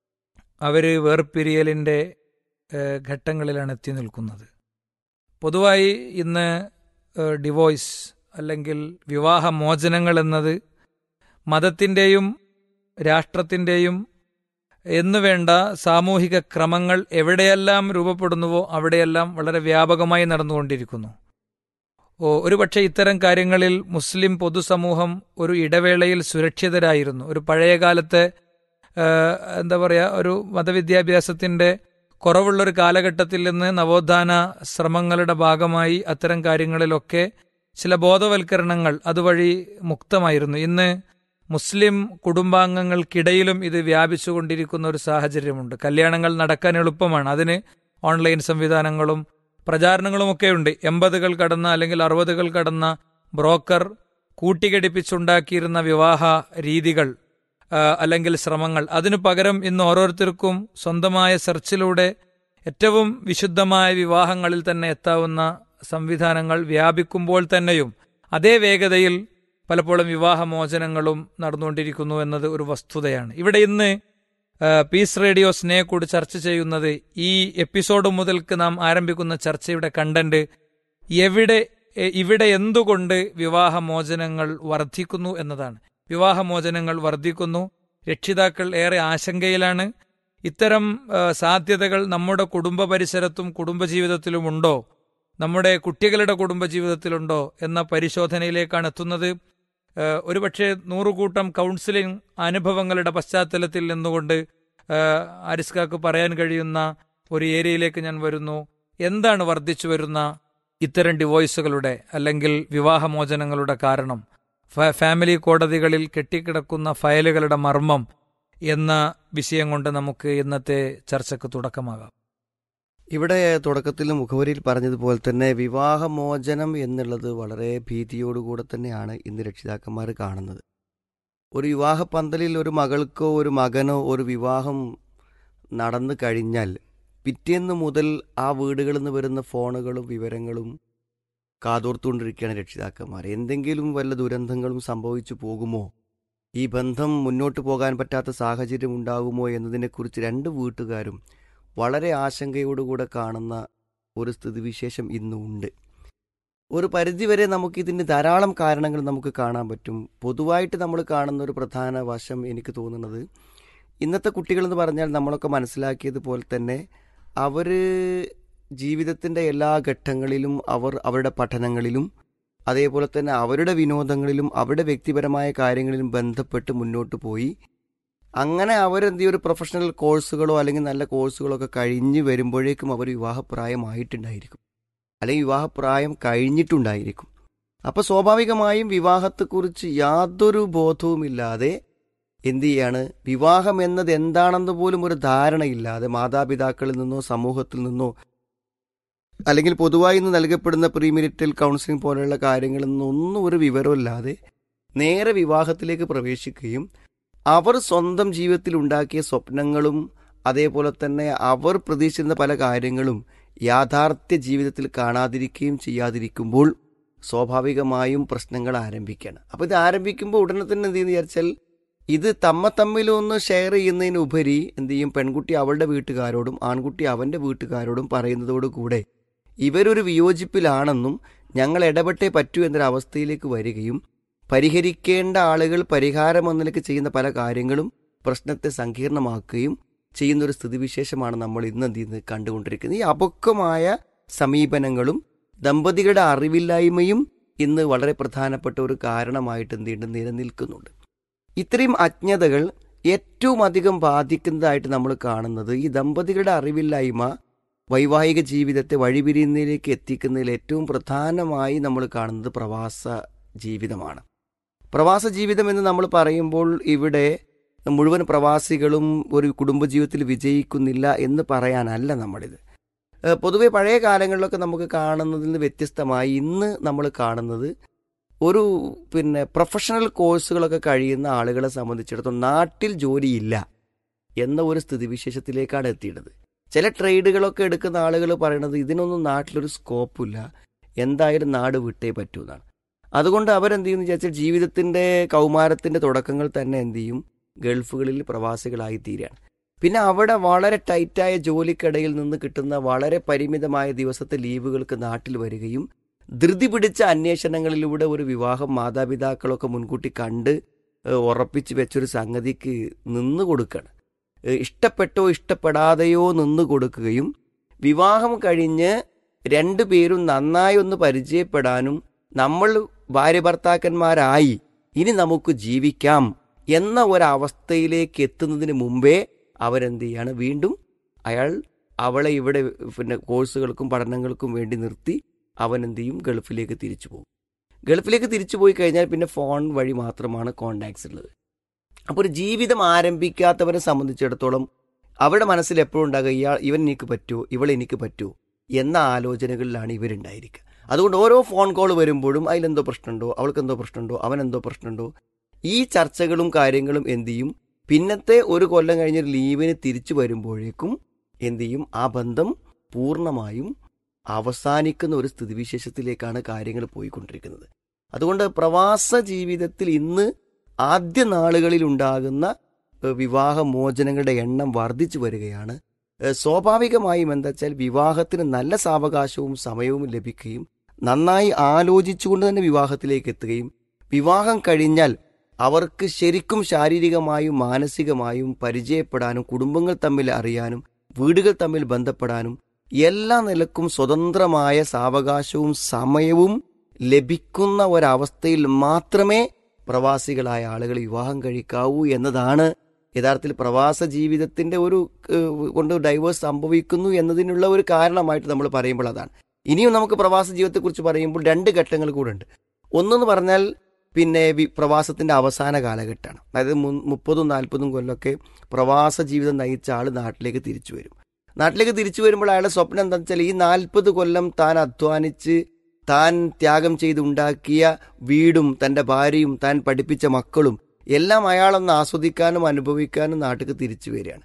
അവർ വേർപിരിയലിൻ്റെ ഏഹ്, ഘട്ടങ്ങളിലാണ് എത്തി നിൽക്കുന്നത് പൊതുവായി ഇന്ന് ഏഹ്, ഡിവോഴ്സ് അല്ലെങ്കിൽ വിവാഹമോചനങ്ങൾ എന്നത് മതത്തിൻ്റെയും രാഷ്ട്രത്തിൻ്റെയും എന്നുവേണ്ട സാമൂഹിക ക്രമങ്ങൾ എവിടെയെല്ലാം രൂപപ്പെടുന്നുവോ അവിടെയെല്ലാം വളരെ വ്യാപകമായി നടന്നുകൊണ്ടിരിക്കുന്നു ഓ ഒരുപക്ഷെ ഇത്തരം കാര്യങ്ങളിൽ മുസ്ലിം പൊതുസമൂഹം ഒരു ഇടവേളയിൽ സുരക്ഷിതരായിരുന്നു ഒരു പഴയകാലത്തെ ഏഹ്, എന്താ പറയുക ഒരു മതവിദ്യാഭ്യാസത്തിന്റെ കുറവുള്ളൊരു കാലഘട്ടത്തിൽ നിന്ന് നവോത്ഥാന ശ്രമങ്ങളുടെ ഭാഗമായി അത്തരം കാര്യങ്ങളിലൊക്കെ ചില ബോധവൽക്കരണങ്ങൾ അതുവഴി മുക്തമായിരുന്നു ഇന്ന് മുസ്ലിം കുടുംബാംഗങ്ങൾക്കിടയിലും ഇത് വ്യാപിച്ചുകൊണ്ടിരിക്കുന്ന ഒരു സാഹചര്യമുണ്ട് കല്യാണങ്ങൾ നടക്കാൻ എളുപ്പമാണ് അതിന് ഓൺലൈൻ സംവിധാനങ്ങളും പ്രചാരണങ്ങളുമൊക്കെ ഉണ്ട് എൺപതുകൾ കടന്ന അല്ലെങ്കിൽ അറുപതുകൾ കടന്ന ബ്രോക്കർ കൂട്ടിഘടിപ്പിച്ചുണ്ടാക്കിയിരുന്ന വിവാഹ രീതികൾ ആ, അല്ലെങ്കിൽ ശ്രമങ്ങൾ അതിനു പകരം ഇന്ന് ഓരോരുത്തർക്കും സ്വന്തമായ സെർച്ചിലൂടെ ഏറ്റവും വിശുദ്ധമായ വിവാഹങ്ങളിൽ തന്നെ എത്താവുന്ന സംവിധാനങ്ങൾ വ്യാപിക്കുമ്പോൾ തന്നെയും അതേ വേഗതയിൽ പലപ്പോഴും വിവാഹമോചനങ്ങളും നടന്നുകൊണ്ടിരിക്കുന്നു എന്നത് ഒരു വസ്തുതയാണ് ഇവിടെ ഇന്ന് ആ, പീസ് റേഡിയോ സ്നേഹക്കൂട് ചർച്ച ചെയ്യുന്നത് ഈ എപ്പിസോഡ് മുതൽക്ക് നാം ആരംഭിക്കുന്ന ചർച്ചയുടെ കണ്ടന്റ് എവിടെ എ- ഇവിടെ എന്തുകൊണ്ട് വിവാഹമോചനങ്ങൾ വർദ്ധിക്കുന്നു എന്നതാണ് വിവാഹമോചനങ്ങൾ വർദ്ധിക്കുന്നു രക്ഷിതാക്കൾ ഏറെ ആശങ്കയിലാണ് ഇത്തരം ആ, സാധ്യതകൾ നമ്മുടെ കുടുംബ പരിസരത്തും കുടുംബജീവിതത്തിലും ഉണ്ടോ നമ്മുടെ കുട്ടികളുടെ കുടുംബജീവിതത്തിലുണ്ടോ എന്ന പരിശോധനയിലേക്കാണ് എത്തുന്നത് ഏഹ് ഒരുപക്ഷെ നൂറുകൂട്ടം കൗൺസിലിംഗ് അനുഭവങ്ങളുടെ പശ്ചാത്തലത്തിൽ നിന്നുകൊണ്ട് ഏഹ് ആരിസ്കാക്ക് പറയാൻ കഴിയുന്ന ഒരു ഏരിയയിലേക്ക് ഞാൻ വരുന്നു എന്താണ് വർദ്ധിച്ചു വരുന്ന ഇത്തരം ഡിവോഴ്സുകളുടെ അല്ലെങ്കിൽ വിവാഹമോചനങ്ങളുടെ കാരണം ഫ- ഫാമിലി കോടതികളിൽ കെട്ടിക്കിടക്കുന്ന ഫയലുകളുടെ മർമ്മം എന്ന വിഷയം കൊണ്ട് നമുക്ക് ഇന്നത്തെ ചർച്ചയ്ക്ക് തുടക്കമാകാം ഇവിടെ തുടക്കത്തിൽ മുഖവരിയിൽ പറഞ്ഞതുപോലെ തന്നെ വിവാഹമോചനം എന്നുള്ളത് വളരെ ഭീതിയോടുകൂടെ തന്നെയാണ് ഇന്ന് രക്ഷിതാക്കന്മാർ കാണുന്നത് ഒരു വിവാഹ പന്തലിൽ ഒരു മകൾക്കോ ഒരു മകനോ ഒരു വിവാഹം നടന്നു കഴിഞ്ഞാൽ പിറ്റേന്ന് മുതൽ ആ വീടുകളിൽ നിന്ന് വരുന്ന ഫോണുകളും വിവരങ്ങളും കാതോർത്തുകൊണ്ടിരിക്കുകയാണ് രക്ഷിതാക്കന്മാർ എന്തെങ്കിലും വല്ല ദുരന്തങ്ങളും സംഭവിച്ചു പോകുമോ ഈ ബന്ധം മുന്നോട്ട് പോകാൻ പറ്റാത്ത സാഹചര്യം ഉണ്ടാകുമോ എന്നതിനെക്കുറിച്ച് രണ്ട് വീട്ടുകാരും വളരെ ആശങ്കയോടുകൂടെ കാണുന്ന ഒരു സ്ഥിതിവിശേഷം ഇന്നും ഉണ്ട് ഒരു പരിധിവരെ നമുക്കിതിന് ധാരാളം കാരണങ്ങൾ നമുക്ക് കാണാൻ പറ്റും പൊതുവായിട്ട് നമ്മൾ കാണുന്ന ഒരു പ്രധാന വശം എനിക്ക് തോന്നുന്നത് ഇന്നത്തെ കുട്ടികളെന്ന് പറഞ്ഞാൽ നമ്മളൊക്കെ മനസ്സിലാക്കിയതുപോലെ തന്നെ അവർ ജീവിതത്തിൻ്റെ എല്ലാ ഘട്ടങ്ങളിലും അവർ അവരുടെ പഠനങ്ങളിലും അതേപോലെ തന്നെ അവരുടെ വിനോദങ്ങളിലും അവരുടെ വ്യക്തിപരമായ കാര്യങ്ങളിലും ബന്ധപ്പെട്ട് മുന്നോട്ട് പോയി അങ്ങനെ അവരെന്ത് ചെയ്യും ഒരു പ്രൊഫഷണൽ കോഴ്സുകളോ അല്ലെങ്കിൽ നല്ല കോഴ്സുകളോ ഒക്കെ കഴിഞ്ഞ് വരുമ്പോഴേക്കും അവർ വിവാഹപ്രായമായിട്ടുണ്ടായിരിക്കും അല്ലെങ്കിൽ വിവാഹപ്രായം കഴിഞ്ഞിട്ടുണ്ടായിരിക്കും അപ്പോൾ സ്വാഭാവികമായും വിവാഹത്തെക്കുറിച്ച് യാതൊരു ബോധവുമില്ലാതെ എന്ത് ചെയ്യാണ് വിവാഹം എന്നത് എന്താണെന്ന് പോലും ഒരു ധാരണയില്ലാതെ മാതാപിതാക്കളിൽ നിന്നോ സമൂഹത്തിൽ നിന്നോ അല്ലെങ്കിൽ പൊതുവായി ഇന്ന് നൽകപ്പെടുന്ന പ്രീമിരിറ്റൽ കൗൺസിലിംഗ് പോലെയുള്ള കാര്യങ്ങളിൽ നിന്നൊന്നും ഒരു വിവരമില്ലാതെ നേരെ വിവാഹത്തിലേക്ക് പ്രവേശിക്കുകയും അവർ സ്വന്തം ജീവിതത്തിൽ ഉണ്ടാക്കിയ സ്വപ്നങ്ങളും അതേപോലെ തന്നെ അവർ പ്രതീക്ഷിച്ചിരുന്ന പല കാര്യങ്ങളും യാഥാർത്ഥ്യ ജീവിതത്തിൽ കാണാതിരിക്കുകയും ചെയ്യാതിരിക്കുമ്പോൾ സ്വാഭാവികമായും പ്രശ്നങ്ങൾ ആരംഭിക്കുകയാണ് അപ്പോൾ ഇത് ആരംഭിക്കുമ്പോൾ ഉടനെ തന്നെ എന്ത് ചെയ്യുന്നു വിചാരിച്ചാൽ ഇത് തമ്മ തമ്മിലൊന്ന് ഷെയർ ചെയ്യുന്നതിനുപരി എന്ത് ചെയ്യും പെൺകുട്ടി അവളുടെ വീട്ടുകാരോടും ആൺകുട്ടി അവൻ്റെ വീട്ടുകാരോടും പറയുന്നതോടുകൂടെ ഇവരൊരു വിയോജിപ്പിലാണെന്നും ഞങ്ങൾ ഇടപെട്ടേ പറ്റൂ എന്നൊരവസ്ഥയിലേക്ക് വരികയും പരിഹരിക്കേണ്ട ആളുകൾ പരിഹാരം എന്നതിലേക്ക് ചെയ്യുന്ന പല കാര്യങ്ങളും പ്രശ്നത്തെ സങ്കീർണമാക്കുകയും ചെയ്യുന്ന ഒരു സ്ഥിതിവിശേഷമാണ് നമ്മൾ ഇന്ന് എന്ത് ചെയ്യുന്നത് കണ്ടുകൊണ്ടിരിക്കുന്നത് ഈ അപക്വമായ സമീപനങ്ങളും ദമ്പതികളുടെ അറിവില്ലായ്മയും ഇന്ന് വളരെ പ്രധാനപ്പെട്ട ഒരു കാരണമായിട്ട് എന്ത് ചെയ്യുന്നുണ്ട് നിലനിൽക്കുന്നുണ്ട് ഇത്രയും അജ്ഞതകൾ ഏറ്റവും അധികം ബാധിക്കുന്നതായിട്ട് നമ്മൾ കാണുന്നത് ഈ ദമ്പതികളുടെ അറിവില്ലായ്മ വൈവാഹിക ജീവിതത്തെ വഴിപിരിയുന്നതിലേക്ക് എത്തിക്കുന്നതിൽ ഏറ്റവും പ്രധാനമായി നമ്മൾ കാണുന്നത് പ്രവാസ ജീവിതമാണ് പ്രവാസ ജീവിതം എന്ന് നമ്മൾ പറയുമ്പോൾ ഇവിടെ മുഴുവൻ പ്രവാസികളും ഒരു കുടുംബജീവിതത്തിൽ വിജയിക്കുന്നില്ല എന്ന് പറയാനല്ല നമ്മളിത് ഏഹ് പൊതുവെ പഴയ കാലങ്ങളിലൊക്കെ നമുക്ക് കാണുന്നതിൽ നിന്ന് വ്യത്യസ്തമായി ഇന്ന് നമ്മൾ കാണുന്നത് ഒരു പിന്നെ പ്രൊഫഷണൽ കോഴ്സുകളൊക്കെ കഴിയുന്ന ആളുകളെ സംബന്ധിച്ചിടത്തോളം നാട്ടിൽ ജോലിയില്ല എന്ന ഒരു സ്ഥിതിവിശേഷത്തിലേക്കാണ് എത്തിയിട്ടത് ചില ട്രേഡുകളൊക്കെ എടുക്കുന്ന ആളുകൾ പറയണത് ഇതിനൊന്നും നാട്ടിലൊരു സ്കോപ്പില്ല എന്തായാലും നാട് വിട്ടേ പറ്റൂ എന്നാണ് അതുകൊണ്ട് അവരെന്ത് ചെയ്യുന്നു വിചാരിച്ചാൽ ജീവിതത്തിന്റെ കൗമാരത്തിന്റെ തുടക്കങ്ങൾ തന്നെ എന്ത് ചെയ്യും ഗൾഫുകളിൽ പ്രവാസികളായി തീരുകയാണ് പിന്നെ അവിടെ വളരെ ടൈറ്റായ ജോലിക്കിടയിൽ നിന്ന് കിട്ടുന്ന വളരെ പരിമിതമായ ദിവസത്തെ ലീവുകൾക്ക് നാട്ടിൽ വരികയും ധൃതി പിടിച്ച അന്വേഷണങ്ങളിലൂടെ ഒരു വിവാഹം മാതാപിതാക്കളൊക്കെ മുൻകൂട്ടി കണ്ട് ഏഹ്, ഉറപ്പിച്ച് വെച്ചൊരു സംഗതിക്ക് നിന്ന് കൊടുക്കുകയാണ് ഏഹ്, ഇഷ്ടപ്പെട്ടോ ഇഷ്ടപ്പെടാതെയോ നിന്ന് കൊടുക്കുകയും വിവാഹം കഴിഞ്ഞ് രണ്ടുപേരും നന്നായി ഒന്ന് പരിചയപ്പെടാനും നമ്മൾ ഭാര്യ ഭർത്താക്കന്മാരായി ഇനി നമുക്ക് ജീവിക്കാം എന്ന ഒരവസ്ഥയിലേക്ക് എത്തുന്നതിന് മുമ്പേ അവരെന്ത് ചെയ്യാണ് വീണ്ടും അയാൾ അവളെ ഇവിടെ പിന്നെ കോഴ്സുകൾക്കും പഠനങ്ങൾക്കും വേണ്ടി നിർത്തി അവൻ എന്ത് ചെയ്യും ഗൾഫിലേക്ക് തിരിച്ചു പോകും ഗൾഫിലേക്ക് തിരിച്ചു പോയി കഴിഞ്ഞാൽ പിന്നെ ഫോൺ വഴി മാത്രമാണ് കോണ്ടാക്ട്സ് ഉള്ളത് അപ്പോൾ ഒരു ജീവിതം ആരംഭിക്കാത്തവരെ സംബന്ധിച്ചിടത്തോളം അവരുടെ മനസ്സിൽ എപ്പോഴും ഉണ്ടാകുക ഇയാൾ ഇവൻ എനിക്ക് പറ്റുമോ ഇവൾ എനിക്ക് പറ്റുമോ എന്ന ആലോചനകളിലാണ് ഇവരുണ്ടായിരിക്കുക അതുകൊണ്ട് ഓരോ ഫോൺ കോൾ വരുമ്പോഴും അതിലെന്തോ പ്രശ്നമുണ്ടോ അവൾക്ക് എന്തോ പ്രശ്നമുണ്ടോ അവൻ എന്തോ പ്രശ്നമുണ്ടോ ഈ ചർച്ചകളും കാര്യങ്ങളും എന്ത് ചെയ്യും പിന്നത്തെ ഒരു കൊല്ലം കഴിഞ്ഞ് ഒരു ലീവിന് തിരിച്ചു വരുമ്പോഴേക്കും എന്ത് ചെയ്യും ആ ബന്ധം പൂർണ്ണമായും അവസാനിക്കുന്ന ഒരു സ്ഥിതിവിശേഷത്തിലേക്കാണ് കാര്യങ്ങൾ പോയിക്കൊണ്ടിരിക്കുന്നത് അതുകൊണ്ട് പ്രവാസ ജീവിതത്തിൽ ഇന്ന് ആദ്യ നാളുകളിൽ ഉണ്ടാകുന്ന ഏഹ്, വിവാഹമോചനങ്ങളുടെ എണ്ണം വർദ്ധിച്ചു വരികയാണ് ഏഹ്, സ്വാഭാവികമായും എന്താ വെച്ചാൽ വിവാഹത്തിന് നല്ല സാവകാശവും സമയവും ലഭിക്കുകയും നന്നായി ആലോചിച്ചുകൊണ്ട് തന്നെ വിവാഹത്തിലേക്ക് എത്തുകയും വിവാഹം കഴിഞ്ഞാൽ അവർക്ക് ശരിക്കും ശാരീരികമായും മാനസികമായും പരിചയപ്പെടാനും കുടുംബങ്ങൾ തമ്മിൽ അറിയാനും വീടുകൾ തമ്മിൽ ബന്ധപ്പെടാനും എല്ലാ നിലക്കും സ്വതന്ത്രമായ സാവകാശവും സമയവും ലഭിക്കുന്ന ഒരവസ്ഥയിൽ മാത്രമേ പ്രവാസികളായ ആളുകൾ വിവാഹം കഴിക്കാവൂ എന്നതാണ് യഥാർത്ഥത്തിൽ പ്രവാസ ജീവിതത്തിന്റെ ഒരു ഏഹ്, കൊണ്ട് ഡൈവേഴ്സ് സംഭവിക്കുന്നു എന്നതിനുള്ള ഒരു കാരണമായിട്ട് നമ്മൾ പറയുമ്പോൾ അതാണ് ഇനിയും നമുക്ക് പ്രവാസ ജീവിതത്തെക്കുറിച്ച് പറയുമ്പോൾ രണ്ട് ഘട്ടങ്ങൾ കൂടെ ഉണ്ട് ഒന്നെന്ന് പറഞ്ഞാൽ പിന്നെ വി- പ്രവാസത്തിന്റെ അവസാന കാലഘട്ടമാണ് അതായത് മു- മുപ്പതും നാൽപ്പതും കൊല്ലമൊക്കെ പ്രവാസ ജീവിതം നയിച്ച ആൾ നാട്ടിലേക്ക് തിരിച്ചു വരും നാട്ടിലേക്ക് തിരിച്ചു വരുമ്പോൾ അയാളുടെ സ്വപ്നം എന്താണെന്ന് വെച്ചാൽ ഈ നാൽപ്പത് കൊല്ലം താൻ അധ്വാനിച്ച് താൻ ത്യാഗം ചെയ്തുണ്ടാക്കിയ വീടും തൻ്റെ ഭാര്യയും താൻ പഠിപ്പിച്ച മക്കളും എല്ലാം അയാളൊന്ന് ആസ്വദിക്കാനും അനുഭവിക്കാനും നാട്ടിലേക്ക് തിരിച്ചു വരികയാണ്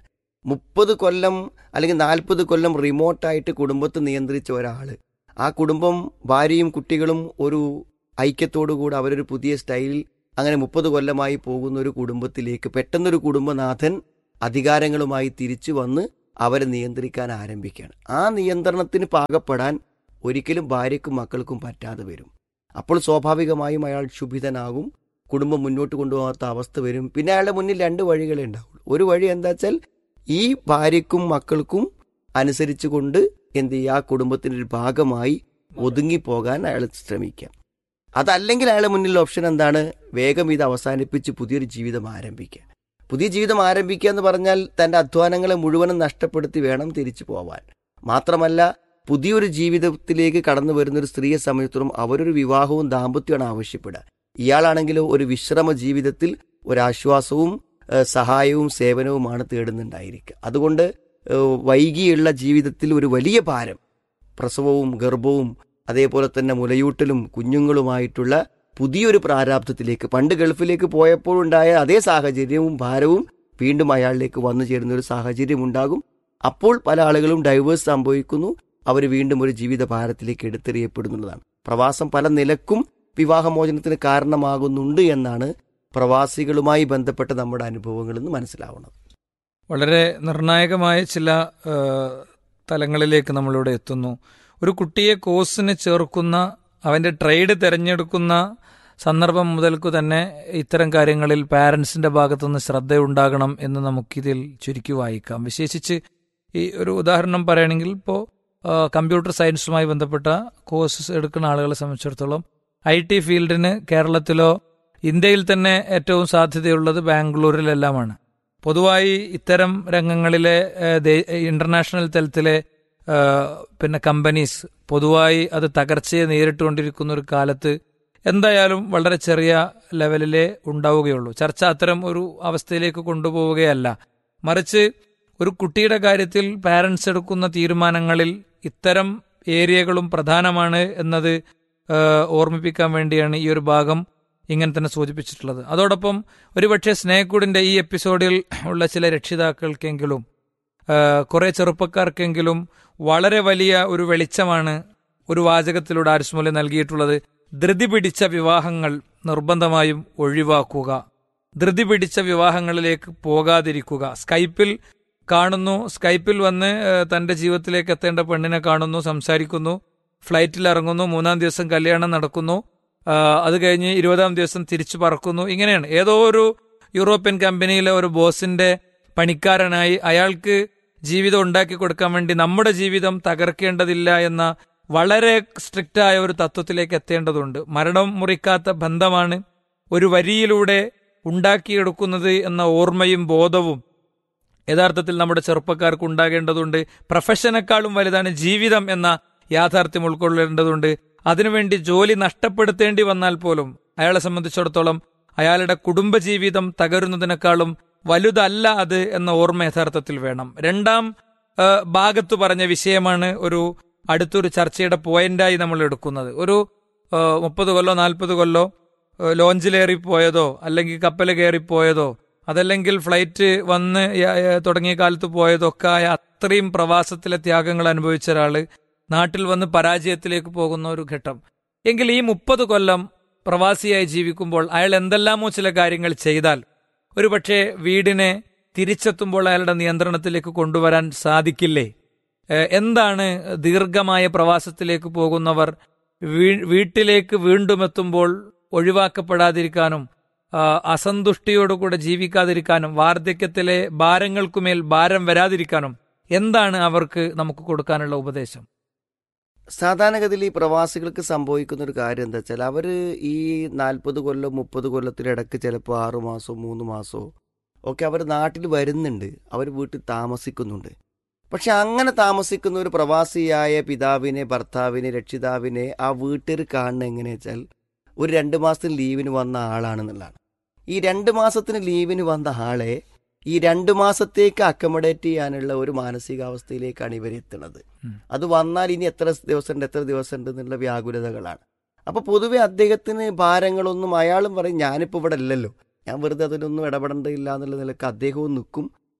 മുപ്പത് കൊല്ലം അല്ലെങ്കിൽ നാൽപ്പത് കൊല്ലം റിമോട്ടായിട്ട് കുടുംബത്തെ നിയന്ത്രിച്ച ഒരാൾ ആ കുടുംബം ഭാര്യയും കുട്ടികളും ഒരു ഐക്യത്തോടുകൂടി അവരൊരു പുതിയ സ്റ്റൈലിൽ അങ്ങനെ മുപ്പത് കൊല്ലമായി പോകുന്ന ഒരു കുടുംബത്തിലേക്ക് പെട്ടെന്നൊരു കുടുംബനാഥൻ അധികാരങ്ങളുമായി തിരിച്ചു വന്ന് അവരെ നിയന്ത്രിക്കാൻ ആരംഭിക്കുകയാണ് ആ നിയന്ത്രണത്തിന് പാകപ്പെടാൻ ഒരിക്കലും ഭാര്യയ്ക്കും മക്കൾക്കും പറ്റാതെ വരും അപ്പോൾ സ്വാഭാവികമായും അയാൾ ക്ഷുഭിതനാകും കുടുംബം മുന്നോട്ട് കൊണ്ടുപോകാത്ത അവസ്ഥ വരും പിന്നെ അയാളുടെ മുന്നിൽ രണ്ട് വഴികളേ ഉണ്ടാവുള്ളൂ ഒരു വഴി എന്താ വെച്ചാൽ ഈ ഭാര്യയ്ക്കും മക്കൾക്കും അനുസരിച്ചുകൊണ്ട് എന്ത് ചെയ്യുക ആ കുടുംബത്തിൻ്റെ ഒരു ഭാഗമായി ഒതുങ്ങിപ്പോകാൻ അയാൾ ശ്രമിക്കാം അതല്ലെങ്കിൽ അയാളുടെ മുന്നിൽ ഓപ്ഷൻ എന്താണ് വേഗം ഇത് അവസാനിപ്പിച്ച് പുതിയൊരു ജീവിതം ആരംഭിക്കുക പുതിയ ജീവിതം ആരംഭിക്കുക എന്ന് പറഞ്ഞാൽ തൻ്റെ അധ്വാനങ്ങളെ മുഴുവനും നഷ്ടപ്പെടുത്തി വേണം തിരിച്ചു പോവാൻ മാത്രമല്ല പുതിയൊരു ജീവിതത്തിലേക്ക് കടന്നു വരുന്ന ഒരു സ്ത്രീയെ സംബന്ധിച്ചിടത്തോളം അവരൊരു വിവാഹവും ദാമ്പത്യമാണ് ആവശ്യപ്പെടുക ഇയാളാണെങ്കിലോ ഒരു വിശ്രമ ജീവിതത്തിൽ ഒരാശ്വാസവും ഏഹ്, സഹായവും സേവനവുമാണ് തേടുന്നുണ്ടായിരിക്കുക അതുകൊണ്ട് ഏഹ്, വൈകിയുള്ള ജീവിതത്തിൽ ഒരു വലിയ ഭാരം പ്രസവവും ഗർഭവും അതേപോലെ തന്നെ മുലയൂട്ടലും കുഞ്ഞുങ്ങളുമായിട്ടുള്ള പുതിയൊരു പ്രാരാബ്ധത്തിലേക്ക് പണ്ട് ഗൾഫിലേക്ക് പോയപ്പോഴുണ്ടായ അതേ സാഹചര്യവും ഭാരവും വീണ്ടും അയാളിലേക്ക് വന്നു ചേരുന്ന ഒരു സാഹചര്യം ഉണ്ടാകും അപ്പോൾ പല ആളുകളും ഡൈവേഴ്സ് സംഭവിക്കുന്നു അവർ വീണ്ടും ഒരു ജീവിത ഭാരത്തിലേക്ക് എടുത്തെറിയപ്പെടുന്നുള്ളതാണ് പ്രവാസം പല നിലക്കും വിവാഹമോചനത്തിന് കാരണമാകുന്നുണ്ട് എന്നാണ് പ്രവാസികളുമായി ബന്ധപ്പെട്ട നമ്മുടെ അനുഭവങ്ങളിൽ നിന്ന് മനസ്സിലാവുന്നത് വളരെ നിർണായകമായ ചില ആ, തലങ്ങളിലേക്ക് നമ്മളിവിടെ എത്തുന്നു ഒരു കുട്ടിയെ കോഴ്സിന് ചേർക്കുന്ന അവന്റെ ട്രേഡ് തിരഞ്ഞെടുക്കുന്ന സന്ദർഭം മുതൽക്കു തന്നെ ഇത്തരം കാര്യങ്ങളിൽ പാരൻസിന്റെ ഭാഗത്തുനിന്ന് ശ്രദ്ധയുണ്ടാകണം എന്ന് നമുക്കിതിൽ ചുരുക്കി വായിക്കാം വിശേഷിച്ച് ഈ ഒരു ഉദാഹരണം പറയുകയാണെങ്കിൽ ഇപ്പോൾ കമ്പ്യൂട്ടർ സയൻസുമായി ബന്ധപ്പെട്ട കോഴ്സസ് എടുക്കുന്ന ആളുകളെ സംബന്ധിച്ചിടത്തോളം ഐ ടി ഫീൽഡിന് കേരളത്തിലോ ഇന്ത്യയിൽ തന്നെ ഏറ്റവും സാധ്യതയുള്ളത് ബാംഗ്ലൂരിലെല്ലാമാണ് പൊതുവായി ഇത്തരം രംഗങ്ങളിലെ ഏഹ്, ദേ- ഇന്റർനാഷണൽ തലത്തിലെ ഏഹ്, പിന്നെ കമ്പനീസ് പൊതുവായി അത് തകർച്ചയെ നേരിട്ടുകൊണ്ടിരിക്കുന്ന ഒരു കാലത്ത് എന്തായാലും വളരെ ചെറിയ ലെവലിലേ ഉണ്ടാവുകയുള്ളൂ ചർച്ച അത്തരം ഒരു അവസ്ഥയിലേക്ക് കൊണ്ടുപോവുകയല്ല മറിച്ച് ഒരു കുട്ടിയുടെ കാര്യത്തിൽ പാരൻസ് എടുക്കുന്ന തീരുമാനങ്ങളിൽ ഇത്തരം ഏരിയകളും പ്രധാനമാണ് എന്നത് ഏഹ്, ഓർമ്മിപ്പിക്കാൻ വേണ്ടിയാണ് ഈ ഒരു ഭാഗം ഇങ്ങനെ തന്നെ സൂചിപ്പിച്ചിട്ടുള്ളത് അതോടൊപ്പം ഒരുപക്ഷെ സ്നേഹക്കൂടിന്റെ ഈ എപ്പിസോഡിൽ ഉള്ള ചില രക്ഷിതാക്കൾക്കെങ്കിലും ഏഹ്, കുറെ ചെറുപ്പക്കാർക്കെങ്കിലും വളരെ വലിയ ഒരു വെളിച്ചമാണ് ഒരു വാചകത്തിലൂടെ ആരിസ്മൂല്യ നൽകിയിട്ടുള്ളത് ധൃതി പിടിച്ച വിവാഹങ്ങൾ നിർബന്ധമായും ഒഴിവാക്കുക ധൃതി പിടിച്ച വിവാഹങ്ങളിലേക്ക് പോകാതിരിക്കുക സ്കൈപ്പിൽ കാണുന്നു സ്കൈപ്പിൽ വന്ന് ഏഹ്, തന്റെ ജീവിതത്തിലേക്ക് എത്തേണ്ട പെണ്ണിനെ കാണുന്നു സംസാരിക്കുന്നു ഫ്ലൈറ്റിൽ ഇറങ്ങുന്നു മൂന്നാം ദിവസം കല്യാണം നടക്കുന്നു ആ, അത് കഴിഞ്ഞ് ഇരുപതാം ദിവസം തിരിച്ചു പറക്കുന്നു ഇങ്ങനെയാണ് ഏതോ ഒരു യൂറോപ്യൻ കമ്പനിയിലെ ഒരു ബോസിന്റെ പണിക്കാരനായി അയാൾക്ക് ജീവിതം ഉണ്ടാക്കി കൊടുക്കാൻ വേണ്ടി നമ്മുടെ ജീവിതം തകർക്കേണ്ടതില്ല എന്ന വളരെ സ്ട്രിക്റ്റ് ആയ ഒരു തത്വത്തിലേക്ക് എത്തേണ്ടതുണ്ട് മരണം മുറിക്കാത്ത ബന്ധമാണ് ഒരു വരിയിലൂടെ ഉണ്ടാക്കിയെടുക്കുന്നത് എന്ന ഓർമ്മയും ബോധവും യഥാർത്ഥത്തിൽ നമ്മുടെ ചെറുപ്പക്കാർക്ക് ഉണ്ടാകേണ്ടതുണ്ട് പ്രൊഫഷനേക്കാളും വലുതാണ് ജീവിതം എന്ന യാഥാർത്ഥ്യം ഉൾക്കൊള്ളേണ്ടതുണ്ട് അതിനുവേണ്ടി ജോലി നഷ്ടപ്പെടുത്തേണ്ടി വന്നാൽ പോലും അയാളെ സംബന്ധിച്ചിടത്തോളം അയാളുടെ കുടുംബജീവിതം തകരുന്നതിനേക്കാളും വലുതല്ല അത് എന്ന ഓർമ്മ യഥാർത്ഥത്തിൽ വേണം രണ്ടാം ആ, ഭാഗത്ത് പറഞ്ഞ വിഷയമാണ് ഒരു അടുത്തൊരു ചർച്ചയുടെ പോയിന്റായി നമ്മൾ എടുക്കുന്നത് ഒരു മുപ്പത് കൊല്ലോ നാൽപ്പത് കൊല്ലോ ആ, ലോഞ്ചിലേറി പോയതോ അല്ലെങ്കിൽ കപ്പൽ കയറിപ്പോയതോ അതല്ലെങ്കിൽ ഫ്ലൈറ്റ് വന്ന് യ- യ- തുടങ്ങിയ കാലത്ത് പോയതോ ഒക്കെ ആയ അത്രയും പ്രവാസത്തിലെ ത്യാഗങ്ങൾ അനുഭവിച്ച ഒരാള് നാട്ടിൽ വന്ന് പരാജയത്തിലേക്ക് പോകുന്ന ഒരു ഘട്ടം എങ്കിൽ ഈ മുപ്പത് കൊല്ലം പ്രവാസിയായി ജീവിക്കുമ്പോൾ അയാൾ എന്തെല്ലാമോ ചില കാര്യങ്ങൾ ചെയ്താൽ ഒരുപക്ഷെ വീടിനെ തിരിച്ചെത്തുമ്പോൾ അയാളുടെ നിയന്ത്രണത്തിലേക്ക് കൊണ്ടുവരാൻ സാധിക്കില്ലേ ഏഹ് എന്താണ് ദീർഘമായ പ്രവാസത്തിലേക്ക് പോകുന്നവർ വീ- വീട്ടിലേക്ക് വീണ്ടും എത്തുമ്പോൾ ഒഴിവാക്കപ്പെടാതിരിക്കാനും ആ, അസന്തുഷ്ടിയോടുകൂടെ ജീവിക്കാതിരിക്കാനും വാർദ്ധക്യത്തിലെ ഭാരങ്ങൾക്കുമേൽ ഭാരം വരാതിരിക്കാനും എന്താണ് അവർക്ക് നമുക്ക് കൊടുക്കാനുള്ള ഉപദേശം സാധാരണഗതിയിൽ ഈ പ്രവാസികൾക്ക് സംഭവിക്കുന്ന ഒരു കാര്യം എന്താ വെച്ചാൽ അവർ ഈ നാൽപ്പത് കൊല്ലം മുപ്പത് കൊല്ലത്തിനിടക്ക് ചിലപ്പോൾ ആറു മാസമോ മൂന്ന് മാസമോ ഒക്കെ അവർ നാട്ടിൽ വരുന്നുണ്ട് അവർ വീട്ടിൽ താമസിക്കുന്നുണ്ട് പക്ഷെ അങ്ങനെ താമസിക്കുന്ന ഒരു പ്രവാസിയായ പിതാവിനെ ഭർത്താവിനെ രക്ഷിതാവിനെ ആ വീട്ടിൽ കാണുന്ന എങ്ങനെയാ വെച്ചാൽ ഒരു രണ്ട് മാസത്തിന് ലീവിന് വന്ന ആളാണെന്നുള്ളതാണ് ഈ രണ്ട് മാസത്തിന് ലീവിന് വന്ന ആളെ ഈ രണ്ട് മാസത്തേക്ക് അക്കമഡേറ്റ് ചെയ്യാനുള്ള ഒരു മാനസികാവസ്ഥയിലേക്കാണ് ഇവർ എത്തുന്നത് ഉം. അത് വന്നാൽ ഇനി എത്ര ദിവസമുണ്ട് എത്ര ദിവസം ഉണ്ട് എന്നുള്ള വ്യാകുലതകളാണ് അപ്പൊ പൊതുവെ അദ്ദേഹത്തിന് ഭാരങ്ങളൊന്നും അയാളും പറയും ഞാനിപ്പോ ഇവിടെ അല്ലല്ലോ ഞാൻ വെറുതെ അതിലൊന്നും ഇടപെടേണ്ടതില്ല എന്നുള്ള നിലക്ക് അദ്ദേഹവും നിൽക്കും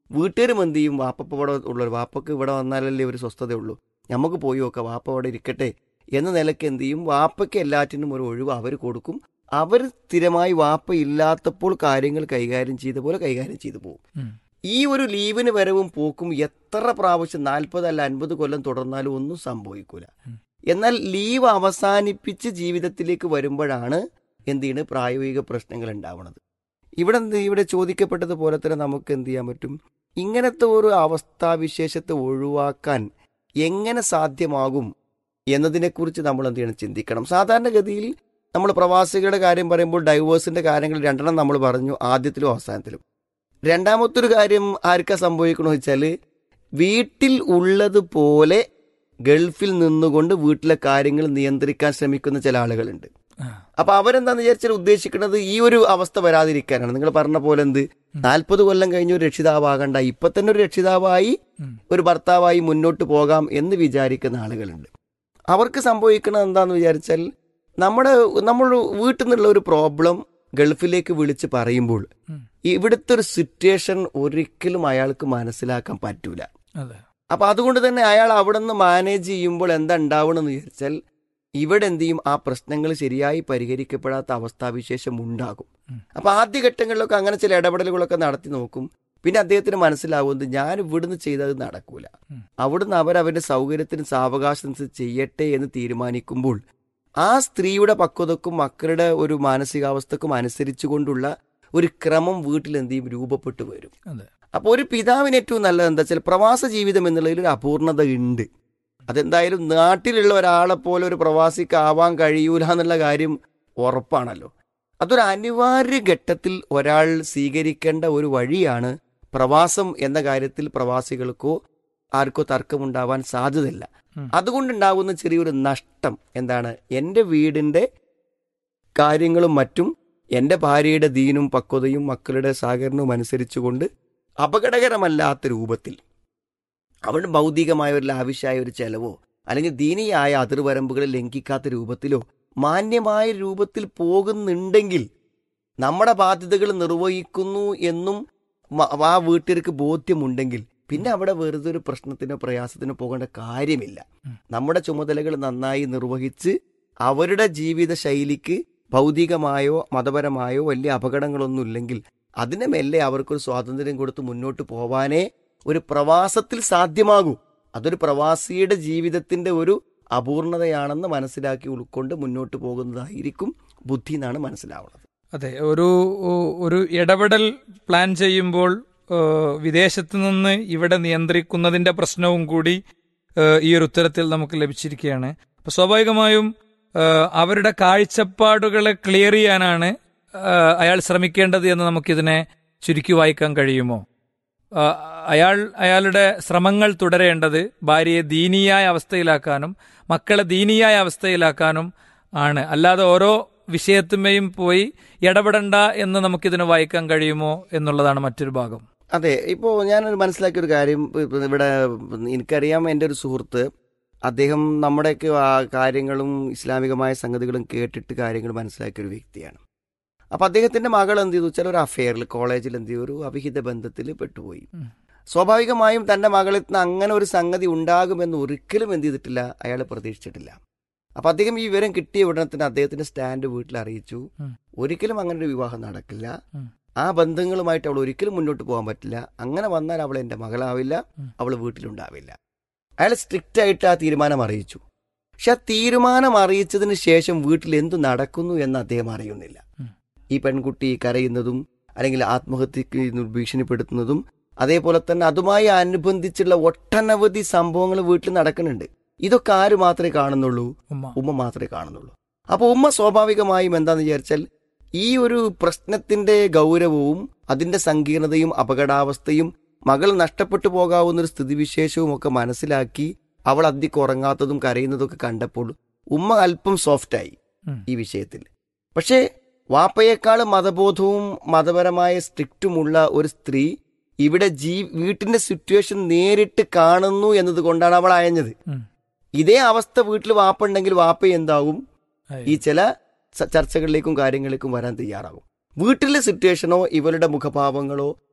വീട്ടുകാരും എന്ത് ചെയ്യും വാപ്പ ഇവിടെ ഉള്ളവർ വാപ്പക്ക് ഇവിടെ വന്നാലല്ലേ ഒരു സ്വസ്ഥതയുള്ളൂ നമുക്ക് പോയി നോക്കാം വാപ്പ അവിടെ ഇരിക്കട്ടെ എന്ന നിലയ്ക്ക് എന്ത് ചെയ്യും വാപ്പയ്ക്ക് എല്ലാറ്റിനും ഒരു ഒഴിവ് അവർ കൊടുക്കും അവർ സ്ഥിരമായി വാപ്പ ഇല്ലാത്തപ്പോൾ കാര്യങ്ങൾ കൈകാര്യം ചെയ്ത പോലെ കൈകാര്യം ചെയ്തു പോകും ഉം. ഈ ഒരു ലീവിന് വരവും പോക്കും എത്ര പ്രാവശ്യം നാൽപ്പത് അല്ല അൻപത് കൊല്ലം തുടർന്നാലും ഒന്നും സംഭവിക്കൂല എന്നാൽ ലീവ് അവസാനിപ്പിച്ച് ജീവിതത്തിലേക്ക് വരുമ്പോഴാണ് എന്ത് ചെയ്യുന്നത് പ്രായോഗിക പ്രശ്നങ്ങൾ ഉണ്ടാവുന്നത് ഇവിടെ എന്ത് ഇവിടെ ചോദിക്കപ്പെട്ടതുപോലെ തന്നെ നമുക്ക് എന്ത് ചെയ്യാൻ പറ്റും ഇങ്ങനത്തെ ഒരു അവസ്ഥാവിശേഷത്തെ ഒഴിവാക്കാൻ എങ്ങനെ സാധ്യമാകും എന്നതിനെക്കുറിച്ച് നമ്മൾ എന്ത് ചെയ്യണം ചിന്തിക്കണം സാധാരണഗതിയിൽ നമ്മൾ പ്രവാസികളുടെ കാര്യം പറയുമ്പോൾ ഡൈവേഴ്സിന്റെ കാര്യങ്ങൾ രണ്ടെണ്ണം നമ്മൾ പറഞ്ഞു ആദ്യത്തിലും അവസാനത്തിലും രണ്ടാമത്തെ ഒരു കാര്യം ആർക്കാ സംഭവിക്കണമെന്ന് വെച്ചാൽ വീട്ടിൽ ഉള്ളതുപോലെ ഗൾഫിൽ നിന്നുകൊണ്ട് വീട്ടിലെ കാര്യങ്ങൾ നിയന്ത്രിക്കാൻ ശ്രമിക്കുന്ന ചില ആളുകളുണ്ട് അപ്പൊ അവരെന്താന്ന് വിചാരിച്ചാൽ ഉദ്ദേശിക്കുന്നത് ഈ ഒരു അവസ്ഥ വരാതിരിക്കാനാണ് നിങ്ങൾ പറഞ്ഞ പോലെ എന്ത് നാൽപ്പത് കൊല്ലം കഴിഞ്ഞ ഒരു രക്ഷിതാവാകണ്ട ഇപ്പൊ തന്നെ ഒരു രക്ഷിതാവായി ഒരു ഭർത്താവായി മുന്നോട്ട് പോകാം എന്ന് വിചാരിക്കുന്ന ആളുകളുണ്ട് അവർക്ക് സംഭവിക്കുന്നത് എന്താന്ന് വിചാരിച്ചാൽ നമ്മുടെ നമ്മൾ വീട്ടിൽ നിന്നുള്ള ഒരു പ്രോബ്ലം ഗൾഫിലേക്ക് വിളിച്ച് പറയുമ്പോൾ ഇവിടുത്തെ ഒരു സിറ്റുവേഷൻ ഒരിക്കലും അയാൾക്ക് മനസ്സിലാക്കാൻ പറ്റൂല അതെ അപ്പൊ അതുകൊണ്ട് തന്നെ അയാൾ അവിടെ നിന്ന് മാനേജ് ചെയ്യുമ്പോൾ എന്താ ഉണ്ടാവണമെന്ന് വിചാരിച്ചാൽ ഇവിടെ എന്ത് ചെയ്യും ആ പ്രശ്നങ്ങൾ ശരിയായി പരിഹരിക്കപ്പെടാത്ത അവസ്ഥാവിശേഷം ഉണ്ടാകും അപ്പൊ ആദ്യഘട്ടങ്ങളിലൊക്കെ അങ്ങനെ ചില ഇടപെടലുകളൊക്കെ നടത്തി നോക്കും പിന്നെ അദ്ദേഹത്തിന് മനസ്സിലാവുന്നത് ഞാൻ ഇവിടുന്ന് ചെയ്തത് നടക്കൂല അവിടുന്ന് അവരവരുടെ സൗകര്യത്തിന് സാവകാശം ചെയ്യട്ടെ എന്ന് തീരുമാനിക്കുമ്പോൾ ആ സ്ത്രീയുടെ പക്വതക്കും മക്കളുടെ ഒരു മാനസികാവസ്ഥക്കും അനുസരിച്ചുകൊണ്ടുള്ള ഒരു ക്രമം വീട്ടിൽ എന്ത് ചെയ്യും രൂപപ്പെട്ടു വരും അതെ അപ്പോൾ ഒരു പിതാവിന് ഏറ്റവും നല്ലത് എന്താ വെച്ചാൽ പ്രവാസ ജീവിതം എന്നുള്ളതിൽ ഒരു അപൂർണത ഉണ്ട് അതെന്തായാലും നാട്ടിലുള്ള ഒരാളെ പോലെ ഒരു പ്രവാസിക്ക് ആവാൻ കഴിയൂല എന്നുള്ള കാര്യം ഉറപ്പാണല്ലോ അതൊരു അനിവാര്യ ഘട്ടത്തിൽ ഒരാൾ സ്വീകരിക്കേണ്ട ഒരു വഴിയാണ് പ്രവാസം എന്ന കാര്യത്തിൽ പ്രവാസികൾക്കോ ആർക്കോ തർക്കമുണ്ടാവാൻ സാധ്യതയില്ല അതുകൊണ്ടുണ്ടാകുന്ന ചെറിയൊരു നഷ്ടം എന്താണ് എൻ്റെ വീടിൻ്റെ കാര്യങ്ങളും മറ്റും എൻ്റെ ഭാര്യയുടെ ദീനും പക്വതയും മക്കളുടെ സഹകരണവും അനുസരിച്ചുകൊണ്ട് അപകടകരമല്ലാത്ത രൂപത്തിൽ അവരുടെ ഭൗതികമായ ഒരു ലാവിശായ ഒരു ചെലവോ അല്ലെങ്കിൽ ദീനീയായ അതിർവരമ്പുകൾ ലംഘിക്കാത്ത രൂപത്തിലോ മാന്യമായ രൂപത്തിൽ പോകുന്നുണ്ടെങ്കിൽ നമ്മുടെ ബാധ്യതകൾ നിർവഹിക്കുന്നു എന്നും മ- ആ വീട്ടുകാർക്ക് ബോധ്യമുണ്ടെങ്കിൽ പിന്നെ അവിടെ വെറുതെ ഒരു പ്രശ്നത്തിനോ പ്രയാസത്തിനോ പോകേണ്ട കാര്യമില്ല നമ്മുടെ ചുമതലകൾ നന്നായി നിർവഹിച്ച് അവരുടെ ജീവിത ശൈലിക്ക് ഭൗതികമായോ മതപരമായോ വലിയ അപകടങ്ങളൊന്നും ഇല്ലെങ്കിൽ അതിനെ മെല്ലെ അവർക്കൊരു സ്വാതന്ത്ര്യം കൊടുത്ത് മുന്നോട്ട് പോവാനേ ഒരു പ്രവാസത്തിൽ സാധ്യമാകൂ അതൊരു പ്രവാസിയുടെ ജീവിതത്തിന്റെ ഒരു അപൂർണതയാണെന്ന് മനസ്സിലാക്കി ഉൾക്കൊണ്ട് മുന്നോട്ട് പോകുന്നതായിരിക്കും ബുദ്ധി എന്നാണ് മനസ്സിലാവുന്നത് അതെ ഒരു ഒരു ഇടപെടൽ പ്ലാൻ ചെയ്യുമ്പോൾ ഏഹ്, വിദേശത്ത് നിന്ന് ഇവിടെ നിയന്ത്രിക്കുന്നതിന്റെ പ്രശ്നവും കൂടി ഏഹ്, ഈ ഒരു ഉത്തരത്തിൽ നമുക്ക് ലഭിച്ചിരിക്കുകയാണ് അപ്പൊ സ്വാഭാവികമായും ഏഹ്, അവരുടെ കാഴ്ചപ്പാടുകളെ ക്ലിയർ ചെയ്യാനാണ് ഏഹ്, അയാൾ ശ്രമിക്കേണ്ടത് എന്ന് നമുക്കിതിനെ ചുരുക്കി വായിക്കാൻ കഴിയുമോ ആ, അയാൾ അയാളുടെ ശ്രമങ്ങൾ തുടരേണ്ടത് ഭാര്യയെ ദീനീയായ അവസ്ഥയിലാക്കാനും മക്കളെ ദീനീയായ അവസ്ഥയിലാക്കാനും ആണ് അല്ലാതെ ഓരോ വിഷയത്തുമേയും പോയി ഇടപെടണ്ട എന്ന് നമുക്കിതിന് വായിക്കാൻ കഴിയുമോ എന്നുള്ളതാണ് മറ്റൊരു ഭാഗം അതെ ഇപ്പോൾ ഞാനൊരു മനസ്സിലാക്കിയ ഒരു കാര്യം ഇപ്പൊ ഇവിടെ എനിക്കറിയാം എൻ്റെ ഒരു സുഹൃത്ത് അദ്ദേഹം നമ്മുടെയൊക്കെ ആ കാര്യങ്ങളും ഇസ്ലാമികമായ സംഗതികളും കേട്ടിട്ട് കാര്യങ്ങൾ മനസ്സിലാക്കിയ ഒരു വ്യക്തിയാണ് അപ്പൊ അദ്ദേഹത്തിന്റെ മകൾ എന്ത് ചെയ്തു വെച്ചാൽ ഒരു അഫെയറിൽ കോളേജിൽ എന്ത് ചെയ്തു ഒരു അവിഹിത ബന്ധത്തിൽ പെട്ടുപോയി ഉം. സ്വാഭാവികമായും തന്റെ മകളിൽ നിന്ന് അങ്ങനെ ഒരു സംഗതി ഉണ്ടാകുമെന്ന് ഒരിക്കലും എന്ത് ചെയ്തിട്ടില്ല അയാൾ പ്രതീക്ഷിച്ചിട്ടില്ല അപ്പൊ അദ്ദേഹം ഈ വിവരം കിട്ടിയ ഉടനെ തന്നെ അദ്ദേഹത്തിന്റെ സ്റ്റാൻഡ് വീട്ടിൽ അറിയിച്ചു ഉം. ഒരിക്കലും അങ്ങനെ ഒരു വിവാഹം നടക്കില്ല ഉം. ആ ബന്ധങ്ങളുമായിട്ട് അവൾ ഒരിക്കലും മുന്നോട്ട് പോകാൻ പറ്റില്ല അങ്ങനെ വന്നാൽ അവൾ എന്റെ മകളാവില്ല ഉം. അവൾ വീട്ടിലുണ്ടാവില്ല അയാൾ സ്ട്രിക്റ്റ് ആയിട്ട് ആ തീരുമാനം അറിയിച്ചു പക്ഷെ ആ തീരുമാനം അറിയിച്ചതിന് ശേഷം വീട്ടിൽ എന്തു നടക്കുന്നു എന്ന് അദ്ദേഹം അറിയുന്നില്ല ഉം. ഈ പെൺകുട്ടി കരയുന്നതും അല്ലെങ്കിൽ ആത്മഹത്യക്ക് ഭീഷണിപ്പെടുത്തുന്നതും അതേപോലെ തന്നെ അതുമായി അനുബന്ധിച്ചുള്ള ഒട്ടനവധി സംഭവങ്ങൾ വീട്ടിൽ നടക്കുന്നുണ്ട് ഇതൊക്കെ ആര് മാത്രമേ കാണുന്നുള്ളൂ ഉമ്മ ഉമ്മ മാത്രമേ കാണുന്നുള്ളൂ അപ്പോൾ ഉമ്മ സ്വാഭാവികമായും എന്താന്ന് വിചാരിച്ചാൽ ഈ ഒരു പ്രശ്നത്തിന്റെ ഗൗരവവും അതിന്റെ സങ്കീർണതയും അപകടാവസ്ഥയും മകൾ നഷ്ടപ്പെട്ടു പോകാവുന്ന ഒരു സ്ഥിതിവിശേഷവും ഒക്കെ മനസ്സിലാക്കി അവൾ അധികം ഉറങ്ങാത്തതും കരയുന്നതും ഒക്കെ കണ്ടപ്പോൾ ഉമ്മ അല്പം സോഫ്റ്റായി ഉം. ഈ വിഷയത്തിൽ പക്ഷേ വാപ്പയേക്കാൾ മതബോധവും മതപരമായ സ്ട്രിക്റ്റുമുള്ള ഒരു സ്ത്രീ ഇവിടെ ജീ വീട്ടിന്റെ സിറ്റുവേഷൻ നേരിട്ട് കാണുന്നു എന്നതുകൊണ്ടാണ് അവൾ അയഞ്ഞത് ഉം. ഇതേ അവസ്ഥ വീട്ടിൽ വാപ്പ ഉണ്ടെങ്കിൽ വാപ്പ എന്താവും ആയി. ഈ ചില സ- ചർച്ചകളിലേക്കും കാര്യങ്ങളിലേക്കും വരാൻ തയ്യാറാകും വീട്ടിലെ സിറ്റുവേഷനോ ഇവരുടെ മുഖഭാവങ്ങളോ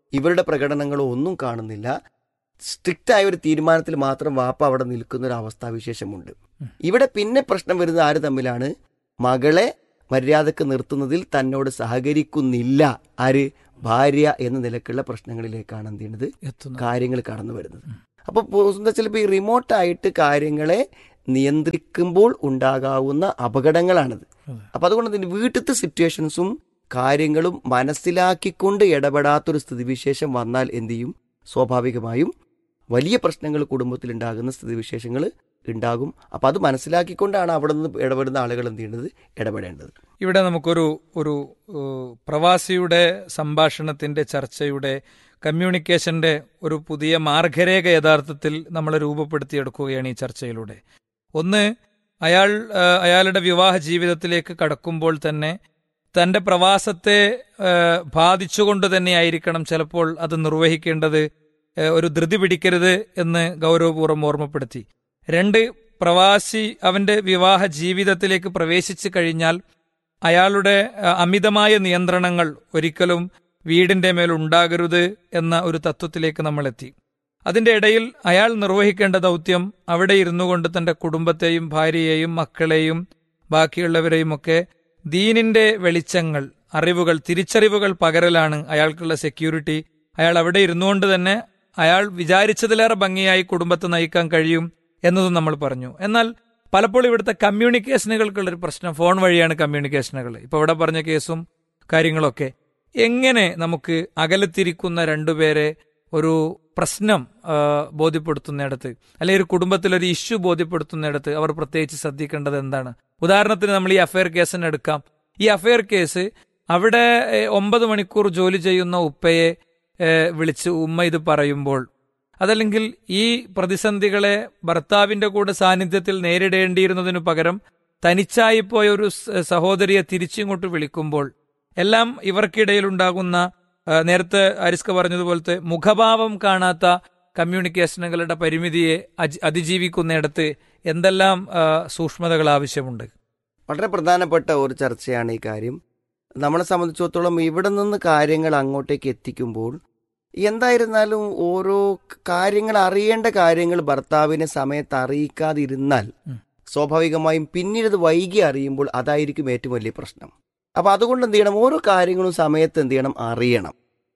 ഇവരുടെ പ്രകടനങ്ങളോ ഒന്നും കാണുന്നില്ല സ്ട്രിക്റ്റ് ആയ ഒരു തീരുമാനത്തിൽ മാത്രം വാപ്പ അവിടെ നിൽക്കുന്ന ഒരു അവസ്ഥാവിശേഷമുണ്ട് ഇവിടെ പിന്നെ പ്രശ്നം വരുന്നത് ആര് തമ്മിലാണ് മകളെ മര്യാദക്ക് നിർത്തുന്നതിൽ തന്നോട് സഹകരിക്കുന്നില്ല ആര് ഭാര്യ എന്ന നിലക്കുള്ള പ്രശ്നങ്ങളിലേക്കാണ് എന്ത് ചെയ്യുന്നത് എത്തുന്നു കാര്യങ്ങൾ കടന്നു വരുന്നത് അപ്പോൾ ചിലപ്പോൾ ഈ റിമോട്ടായിട്ട് കാര്യങ്ങളെ നിയന്ത്രിക്കുമ്പോൾ ഉണ്ടാകാവുന്ന അപകടങ്ങളാണിത് അപ്പൊ അതുകൊണ്ട് തന്നെ വീട്ടിലത്തെ സിറ്റുവേഷൻസും കാര്യങ്ങളും മനസ്സിലാക്കിക്കൊണ്ട് ഇടപെടാത്തൊരു സ്ഥിതിവിശേഷം വന്നാൽ എന്ത് ചെയ്യും സ്വാഭാവികമായും വലിയ പ്രശ്നങ്ങൾ കുടുംബത്തിൽ ഉണ്ടാകുന്ന സ്ഥിതിവിശേഷങ്ങൾ ഉണ്ടാകും അപ്പൊ അത് മനസ്സിലാക്കിക്കൊണ്ടാണ് അവിടെ നിന്ന് ഇടപെടുന്ന ആളുകൾ എന്ത് ചെയ്യുന്നത് ഇടപെടേണ്ടത് ഇവിടെ നമുക്കൊരു ഒരു ഏഹ്, പ്രവാസിയുടെ സംഭാഷണത്തിന്റെ ചർച്ചയുടെ കമ്മ്യൂണിക്കേഷന്റെ ഒരു പുതിയ മാർഗരേഖ യഥാർത്ഥത്തിൽ നമ്മൾ രൂപപ്പെടുത്തിയെടുക്കുകയാണ് ഈ ചർച്ചയിലൂടെ ഒന്ന് അയാൾ ഏഹ്, അയാളുടെ വിവാഹ ജീവിതത്തിലേക്ക് കടക്കുമ്പോൾ തന്നെ തന്റെ പ്രവാസത്തെ ഏഹ്, ബാധിച്ചുകൊണ്ട് തന്നെയായിരിക്കണം ചിലപ്പോൾ അത് നിർവഹിക്കേണ്ടത് ഏഹ്, ഒരു ധൃതി പിടിക്കരുത് എന്ന് ഗൗരവപൂർവ്വം ഓർമ്മപ്പെടുത്തി രണ്ട് പ്രവാസി അവന്റെ വിവാഹ ജീവിതത്തിലേക്ക് പ്രവേശിച്ചു കഴിഞ്ഞാൽ അയാളുടെ അഹ്, അമിതമായ നിയന്ത്രണങ്ങൾ ഒരിക്കലും വീടിന്റെ മേൽ ഉണ്ടാകരുത് എന്ന ഒരു തത്വത്തിലേക്ക് നമ്മൾ എത്തി അതിന്റെ ഇടയിൽ അയാൾ നിർവഹിക്കേണ്ട ദൗത്യം അവിടെ ഇരുന്നു കൊണ്ട് തന്റെ കുടുംബത്തെയും ഭാര്യയെയും മക്കളെയും ബാക്കിയുള്ളവരെയും ഒക്കെ ദീനിന്റെ വെളിച്ചങ്ങൾ അറിവുകൾ തിരിച്ചറിവുകൾ പകരലാണ് അയാൾക്കുള്ള സെക്യൂരിറ്റി അയാൾ അവിടെ ഇരുന്നുകൊണ്ട് തന്നെ അയാൾ വിചാരിച്ചതിലേറെ ഭംഗിയായി കുടുംബത്തെ നയിക്കാൻ കഴിയും എന്നതും നമ്മൾ പറഞ്ഞു എന്നാൽ പലപ്പോഴും ഇവിടുത്തെ കമ്മ്യൂണിക്കേഷനുകൾക്കുള്ളൊരു പ്രശ്നം ഫോൺ വഴിയാണ് കമ്മ്യൂണിക്കേഷനുകൾ ഇപ്പൊ ഇവിടെ പറഞ്ഞ കേസും കാര്യങ്ങളൊക്കെ എങ്ങനെ നമുക്ക് അകലത്തിരിക്കുന്ന രണ്ടുപേരെ ഒരു പ്രശ്നം ആ, ബോധ്യപ്പെടുത്തുന്നിടത്ത് അല്ലെങ്കിൽ ഒരു കുടുംബത്തിലൊരു ഇഷ്യൂ ബോധ്യപ്പെടുത്തുന്നിടത്ത് അവർ പ്രത്യേകിച്ച് ശ്രദ്ധിക്കേണ്ടത് എന്താണ് ഉദാഹരണത്തിന് നമ്മൾ ഈ അഫയർ കേസിന് എടുക്കാം ഈ അഫയർ കേസ് അവിടെ ഏ, ഒമ്പത് മണിക്കൂർ ജോലി ചെയ്യുന്ന ഉപ്പയെ ഏ, വിളിച്ച് ഉമ്മ ഇത് പറയുമ്പോൾ അതല്ലെങ്കിൽ ഈ പ്രതിസന്ധികളെ ഭർത്താവിന്റെ കൂടെ സാന്നിധ്യത്തിൽ നേരിടേണ്ടിയിരുന്നതിനു പകരം തനിച്ചായിപ്പോയ ഒരു സ- സഹോദരിയെ തിരിച്ചിങ്ങോട്ട് വിളിക്കുമ്പോൾ എല്ലാം ഇവർക്കിടയിലുണ്ടാകുന്ന ആ, നേരത്തെ അരിസ്ക പറഞ്ഞതുപോലത്തെ മുഖഭാവം കാണാത്ത കമ്മ്യൂണിക്കേഷനുകളുടെ പരിമിതിയെ അജി- അതിജീവിക്കുന്നിടത്ത് എന്തെല്ലാം ആ, സൂക്ഷ്മതകൾ ആവശ്യമുണ്ട് വളരെ പ്രധാനപ്പെട്ട ഒരു ചർച്ചയാണ് ഈ കാര്യം നമ്മളെ സംബന്ധിച്ചിടത്തോളം ഇവിടെ നിന്ന് കാര്യങ്ങൾ അങ്ങോട്ടേക്ക് എത്തിക്കുമ്പോൾ എന്തായിരുന്നാലും ഓരോ കാര്യങ്ങൾ അറിയേണ്ട കാര്യങ്ങൾ ഭർത്താവിനെ സമയത്ത് അറിയിക്കാതിരുന്നാൽ സ്വാഭാവികമായും പിന്നീട് ഇത് വൈകി അറിയുമ്പോൾ അതായിരിക്കും ഏറ്റവും വലിയ പ്രശ്നം അപ്പൊ അതുകൊണ്ട് എന്ത് ചെയ്യണം ഓരോ കാര്യങ്ങളും സമയത്ത് എന്ത് ചെയ്യണം അറിയണം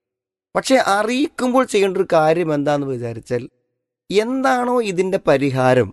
പക്ഷെ അറിയിക്കുമ്പോൾ ചെയ്യേണ്ട ഒരു കാര്യം എന്താന്ന് വിചാരിച്ചാൽ എന്താണോ ഇതിന്റെ പരിഹാരം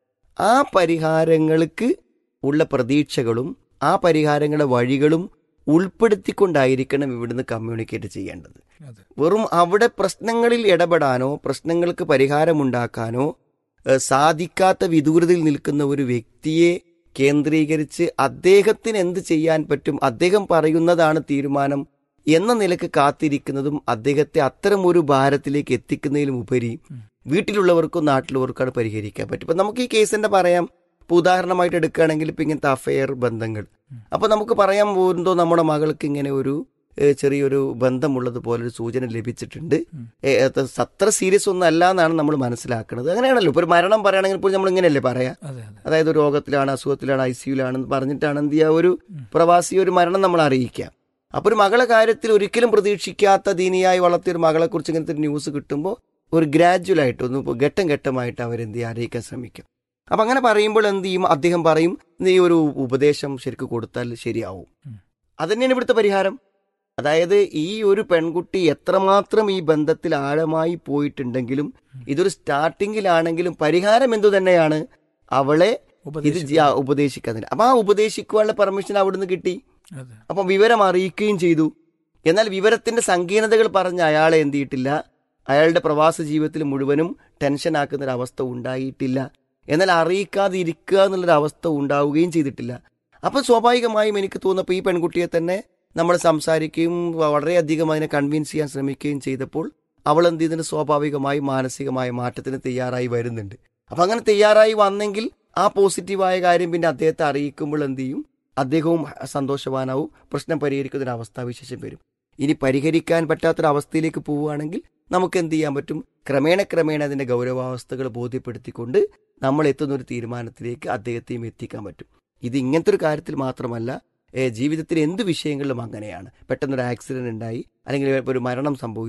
ആ പരിഹാരങ്ങൾക്ക് ഉള്ള പ്രതീക്ഷകളും ആ പരിഹാരങ്ങളുടെ വഴികളും ഉൾപ്പെടുത്തിക്കൊണ്ടായിരിക്കണം ഇവിടുന്ന് കമ്മ്യൂണിക്കേറ്റ് ചെയ്യേണ്ടത് വെറും അവിടെ പ്രശ്നങ്ങളിൽ ഇടപെടാനോ പ്രശ്നങ്ങൾക്ക് പരിഹാരമുണ്ടാക്കാനോ ഏഹ്, സാധിക്കാത്ത വിദൂരതയിൽ നിൽക്കുന്ന ഒരു വ്യക്തിയെ കേന്ദ്രീകരിച്ച് അദ്ദേഹത്തിന് എന്ത് ചെയ്യാൻ പറ്റും അദ്ദേഹം പറയുന്നതാണ് തീരുമാനം എന്ന നിലക്ക് കാത്തിരിക്കുന്നതും അദ്ദേഹത്തെ അത്തരം ഒരു ഭാരത്തിലേക്ക് എത്തിക്കുന്നതിലും ഉപരി വീട്ടിലുള്ളവർക്കും നാട്ടിലുള്ളവർക്കും അത് പരിഹരിക്കാൻ പറ്റും ഇപ്പൊ നമുക്ക് ഈ കേസിന്റെ പറയാം ഇപ്പൊ ഉദാഹരണമായിട്ട് എടുക്കുകയാണെങ്കിൽ ഇപ്പൊ ഇങ്ങനത്തെ അഫെയർ ബന്ധങ്ങൾ അപ്പൊ നമുക്ക് പറയാൻ പോകുന്നതോ നമ്മുടെ മകൾക്ക് ഇങ്ങനെ ഒരു ഏഹ്, ചെറിയൊരു ബന്ധമുള്ളത് പോലെ ഒരു സൂചന ലഭിച്ചിട്ടുണ്ട് ഏഹ്, അത് അത്ര സീരിയസ് ഒന്നും അല്ല എന്നാണ് നമ്മൾ മനസ്സിലാക്കുന്നത് അങ്ങനെയാണല്ലോ ഇപ്പൊ ഒരു മരണം പറയുകയാണെങ്കിൽ ഇപ്പോൾ നമ്മൾ ഇങ്ങനെയല്ലേ പറയാ അതെ അതെ അതായത് രോഗത്തിലാണ് അസുഖത്തിലാണ് ഐ സിയുലാണെന്ന് പറഞ്ഞിട്ടാണ് എന്ത് ചെയ്യുക ഒരു പ്രവാസി ഒരു മരണം നമ്മൾ അറിയിക്കുക അപ്പൊ ഒരു മകളെ കാര്യത്തിൽ ഒരിക്കലും പ്രതീക്ഷിക്കാത്ത ദീനിയായി വളർത്തിയ ഒരു മകളെ കുറിച്ച് ഇങ്ങനത്തെ ഒരു ന്യൂസ് കിട്ടുമ്പോൾ ഒരു ഗ്രാജുവൽ ആയിട്ട് ഒന്ന് ഇപ്പൊ ഘട്ടം ഘട്ടമായിട്ട് അവരെന്ത് ചെയ്യുക അറിയിക്കാൻ ശ്രമിക്കും അപ്പൊ അങ്ങനെ പറയുമ്പോൾ എന്ത് ചെയ്യും അദ്ദേഹം പറയും നീ ഒരു ഉപദേശം ശരിക്കും കൊടുത്താൽ ശരിയാവും അതന്നെയാണ് ഇവിടുത്തെ പരിഹാരം അതായത് ഈ ഒരു പെൺകുട്ടി എത്രമാത്രം ഈ ബന്ധത്തിൽ ആഴമായി പോയിട്ടുണ്ടെങ്കിലും ഇതൊരു സ്റ്റാർട്ടിങ്ങിലാണെങ്കിലും പരിഹാരം എന്തു തന്നെയാണ് അവളെ ഇത് ജി- ആ, ഉപദേശിക്കാൻ അപ്പൊ ആ ഉപദേശിക്കുവാനുള്ള പെർമിഷൻ അവിടുന്ന് കിട്ടി അതെ അപ്പം വിവരം അറിയിക്കുകയും ചെയ്തു എന്നാൽ വിവരത്തിന്റെ സങ്കീർണതകൾ പറഞ്ഞ് അയാളെ എന്ത് ചെയ്തിട്ടില്ല അയാളുടെ പ്രവാസ ജീവിതത്തിൽ മുഴുവനും ടെൻഷൻ ആക്കുന്ന ഒരു അവസ്ഥ ഉണ്ടായിട്ടില്ല എന്നാൽ അറിയിക്കാതെ ഇരിക്കുക എന്നുള്ളൊരു അവസ്ഥ ഉണ്ടാവുകയും ചെയ്തിട്ടില്ല അപ്പൊ സ്വാഭാവികമായും എനിക്ക് തോന്നുന്നപ്പോൾ ഈ പെൺകുട്ടിയെ തന്നെ നമ്മൾ സംസാരിക്കുകയും വളരെയധികം അതിനെ കൺവിൻസ് ചെയ്യാൻ ശ്രമിക്കുകയും ചെയ്തപ്പോൾ അവൾ എന്ത് ചെയ്തിട്ട് സ്വാഭാവികമായി മാനസികമായ മാറ്റത്തിന് തയ്യാറായി വരുന്നുണ്ട് അപ്പൊ അങ്ങനെ തയ്യാറായി വന്നെങ്കിൽ ആ പോസിറ്റീവായ കാര്യം പിന്നെ അദ്ദേഹത്തെ അറിയിക്കുമ്പോൾ എന്ത് ചെയ്യും അദ്ദേഹവും സന്തോഷവാനാവും പ്രശ്നം പരിഹരിക്കുന്ന ഒരു അവസ്ഥാവിശേഷം വരും ഇനി പരിഹരിക്കാൻ പറ്റാത്തൊരവസ്ഥയിലേക്ക് പോവുകയാണെങ്കിൽ നമുക്ക് എന്ത് ചെയ്യാൻ പറ്റും ക്രമേണ ക്രമേണ അതിന്റെ ഗൗരവാവസ്ഥകൾ ബോധ്യപ്പെടുത്തിക്കൊണ്ട് നമ്മൾ എത്തുന്ന ഒരു തീരുമാനത്തിലേക്ക് അദ്ദേഹത്തെയും എത്തിക്കാൻ പറ്റും ഇത് ഇങ്ങനത്തെ ഒരു കാര്യത്തിൽ മാത്രമല്ല ഏ, ജീവിതത്തിൽ എന്ത് വിഷയങ്ങളിലും അങ്ങനെയാണ് പെട്ടെന്നൊരു ആക്സിഡന്റ് ഉണ്ടായി അല്ലെങ്കിൽ ഒരു മരണം സംഭവിച്ചു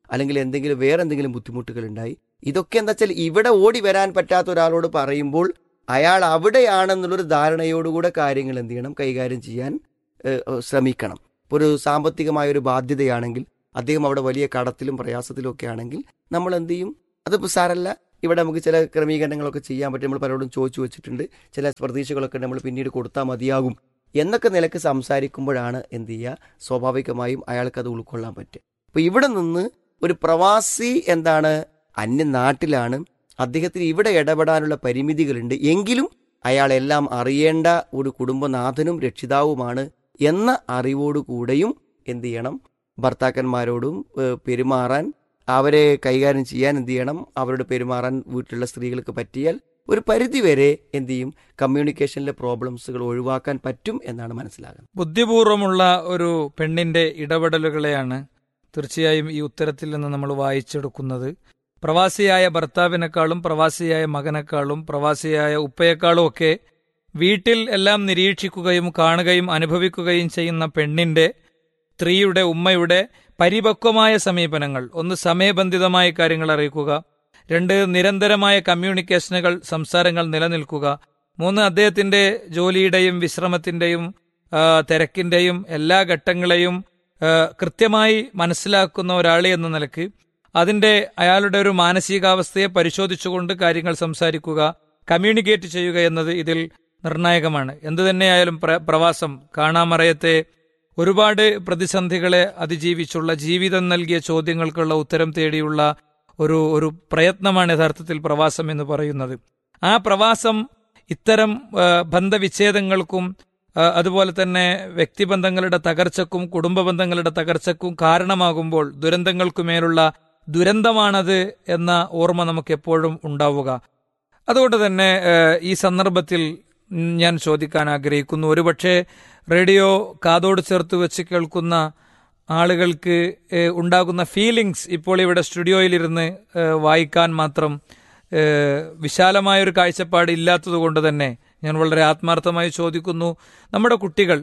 അല്ലെങ്കിൽ എന്തെങ്കിലും വേറെ എന്തെങ്കിലും ബുദ്ധിമുട്ടുകൾ ഉണ്ടായി ഇതൊക്കെ എന്താ വെച്ചാൽ ഇവിടെ ഓടി വരാൻ പറ്റാത്ത ഒരാളോട് പറയുമ്പോൾ അയാൾ അവിടെയാണെന്നുള്ളൊരു ധാരണയോടുകൂടെ കാര്യങ്ങൾ എന്ത് ചെയ്യണം കൈകാര്യം ചെയ്യാൻ ഏഹ്, ഏഹ്, ശ്രമിക്കണം ഇപ്പോൾ ഒരു സാമ്പത്തികമായ ഒരു ബാധ്യതയാണെങ്കിൽ അദ്ദേഹം അവിടെ വലിയ കടത്തിലും പ്രയാസത്തിലും ഒക്കെ ആണെങ്കിൽ നമ്മൾ എന്ത് ചെയ്യും അതിപ്പോൾ സാരല്ല ഇവിടെ നമുക്ക് ചില ക്രമീകരണങ്ങളൊക്കെ ചെയ്യാൻ പറ്റും നമ്മൾ പലരോടും ചോദിച്ചു വെച്ചിട്ടുണ്ട് ചില പ്രതീക്ഷകളൊക്കെ നമ്മൾ പിന്നീട് കൊടുത്താൽ മതിയാകും എന്നൊക്കെ നിലക്ക് സംസാരിക്കുമ്പോഴാണ് എന്ത് ചെയ്യുക സ്വാഭാവികമായും അയാൾക്ക് അത് ഉൾക്കൊള്ളാൻ പറ്റുക അപ്പോൾ ഇവിടെ നിന്ന് ഒരു പ്രവാസി എന്താണ് അന്യ നാട്ടിലാണ് അദ്ദേഹത്തിന് ഇവിടെ ഇടപെടാനുള്ള പരിമിതികളുണ്ട് എങ്കിലും അയാൾ എല്ലാം അറിയേണ്ട ഒരു കുടുംബനാഥനും രക്ഷിതാവുമാണ് എന്ന അറിവോടുകൂടെയും എന്ത് ചെയ്യണം ഭർത്താക്കന്മാരോടും ഏഹ്, പെരുമാറാൻ അവരെ കൈകാര്യം ചെയ്യാൻ എന്ത് ചെയ്യണം അവരോട് പെരുമാറാൻ വീട്ടിലുള്ള സ്ത്രീകൾക്ക് പറ്റിയാൽ ഒരു പരിധിവരെ എന്ത് ചെയ്യും കമ്മ്യൂണിക്കേഷനിലെ പ്രോബ്ലംസുകൾ ഒഴിവാക്കാൻ പറ്റും എന്നാണ് മനസ്സിലാകുന്നത് ബുദ്ധിപൂർവമുള്ള ഒരു പെണ്ണിന്റെ ഇടപെടലുകളെയാണ് തീർച്ചയായും ഈ ഉത്തരത്തിൽ നിന്ന് നമ്മൾ വായിച്ചെടുക്കുന്നത് പ്രവാസിയായ ഭർത്താവിനേക്കാളും പ്രവാസിയായ മകനേക്കാളും പ്രവാസിയായ ഉപ്പയേക്കാളും ഒക്കെ വീട്ടിൽ എല്ലാം നിരീക്ഷിക്കുകയും കാണുകയും അനുഭവിക്കുകയും ചെയ്യുന്ന പെണ്ണിന്റെ സ്ത്രീയുടെ ഉമ്മയുടെ പരിപക്വമായ സമീപനങ്ങൾ ഒന്ന് സമയബന്ധിതമായ കാര്യങ്ങൾ അറിയിക്കുക രണ്ട് നിരന്തരമായ കമ്മ്യൂണിക്കേഷനുകൾ സംസാരങ്ങൾ നിലനിൽക്കുക മൂന്ന് അദ്ദേഹത്തിന്റെ ജോലിയുടെയും വിശ്രമത്തിന്റെയും ആ, തിരക്കിന്റെയും എല്ലാ ഘട്ടങ്ങളെയും ആ, കൃത്യമായി മനസ്സിലാക്കുന്ന ഒരാളെ എന്ന നിലക്ക് അതിന്റെ അയാളുടെ ഒരു മാനസികാവസ്ഥയെ പരിശോധിച്ചുകൊണ്ട് കാര്യങ്ങൾ സംസാരിക്കുക കമ്മ്യൂണിക്കേറ്റ് ചെയ്യുക എന്നത് ഇതിൽ നിർണായകമാണ് എന്തു തന്നെയായാലും പ്ര- പ്രവാസം കാണാമറയത്തെ ഒരുപാട് പ്രതിസന്ധികളെ അതിജീവിച്ചുള്ള ജീവിതം നൽകിയ ചോദ്യങ്ങൾക്കുള്ള ഉത്തരം തേടിയുള്ള ഒരു ഒരു പ്രയത്നമാണ് യഥാർത്ഥത്തിൽ പ്രവാസം എന്ന് പറയുന്നത് ആ പ്രവാസം ഇത്തരം ആ, ബന്ധവിച്ഛേദങ്ങൾക്കും ആ, അതുപോലെ തന്നെ വ്യക്തിബന്ധങ്ങളുടെ തകർച്ചക്കും കുടുംബ ബന്ധങ്ങളുടെ തകർച്ചക്കും കാരണമാകുമ്പോൾ ദുരന്തങ്ങൾക്കുമേലുള്ള ദുരന്തമാണത് എന്ന ഓർമ്മ നമുക്ക് എപ്പോഴും ഉണ്ടാവുക അതുകൊണ്ട് തന്നെ ഏഹ്, ഈ സന്ദർഭത്തിൽ ഞാൻ ചോദിക്കാൻ ആഗ്രഹിക്കുന്നു ഒരുപക്ഷെ റേഡിയോ കാതോട് ചേർത്ത് വെച്ച് കേൾക്കുന്ന ആളുകൾക്ക് ഏഹ്, ഉണ്ടാകുന്ന ഫീലിങ്സ് ഇപ്പോൾ ഇവിടെ സ്റ്റുഡിയോയിലിരുന്ന് ഏഹ്, വായിക്കാൻ മാത്രം ഏഹ്, വിശാലമായൊരു കാഴ്ചപ്പാട് ഇല്ലാത്തതുകൊണ്ട് തന്നെ ഞാൻ വളരെ ആത്മാർത്ഥമായി ചോദിക്കുന്നു നമ്മുടെ കുട്ടികൾ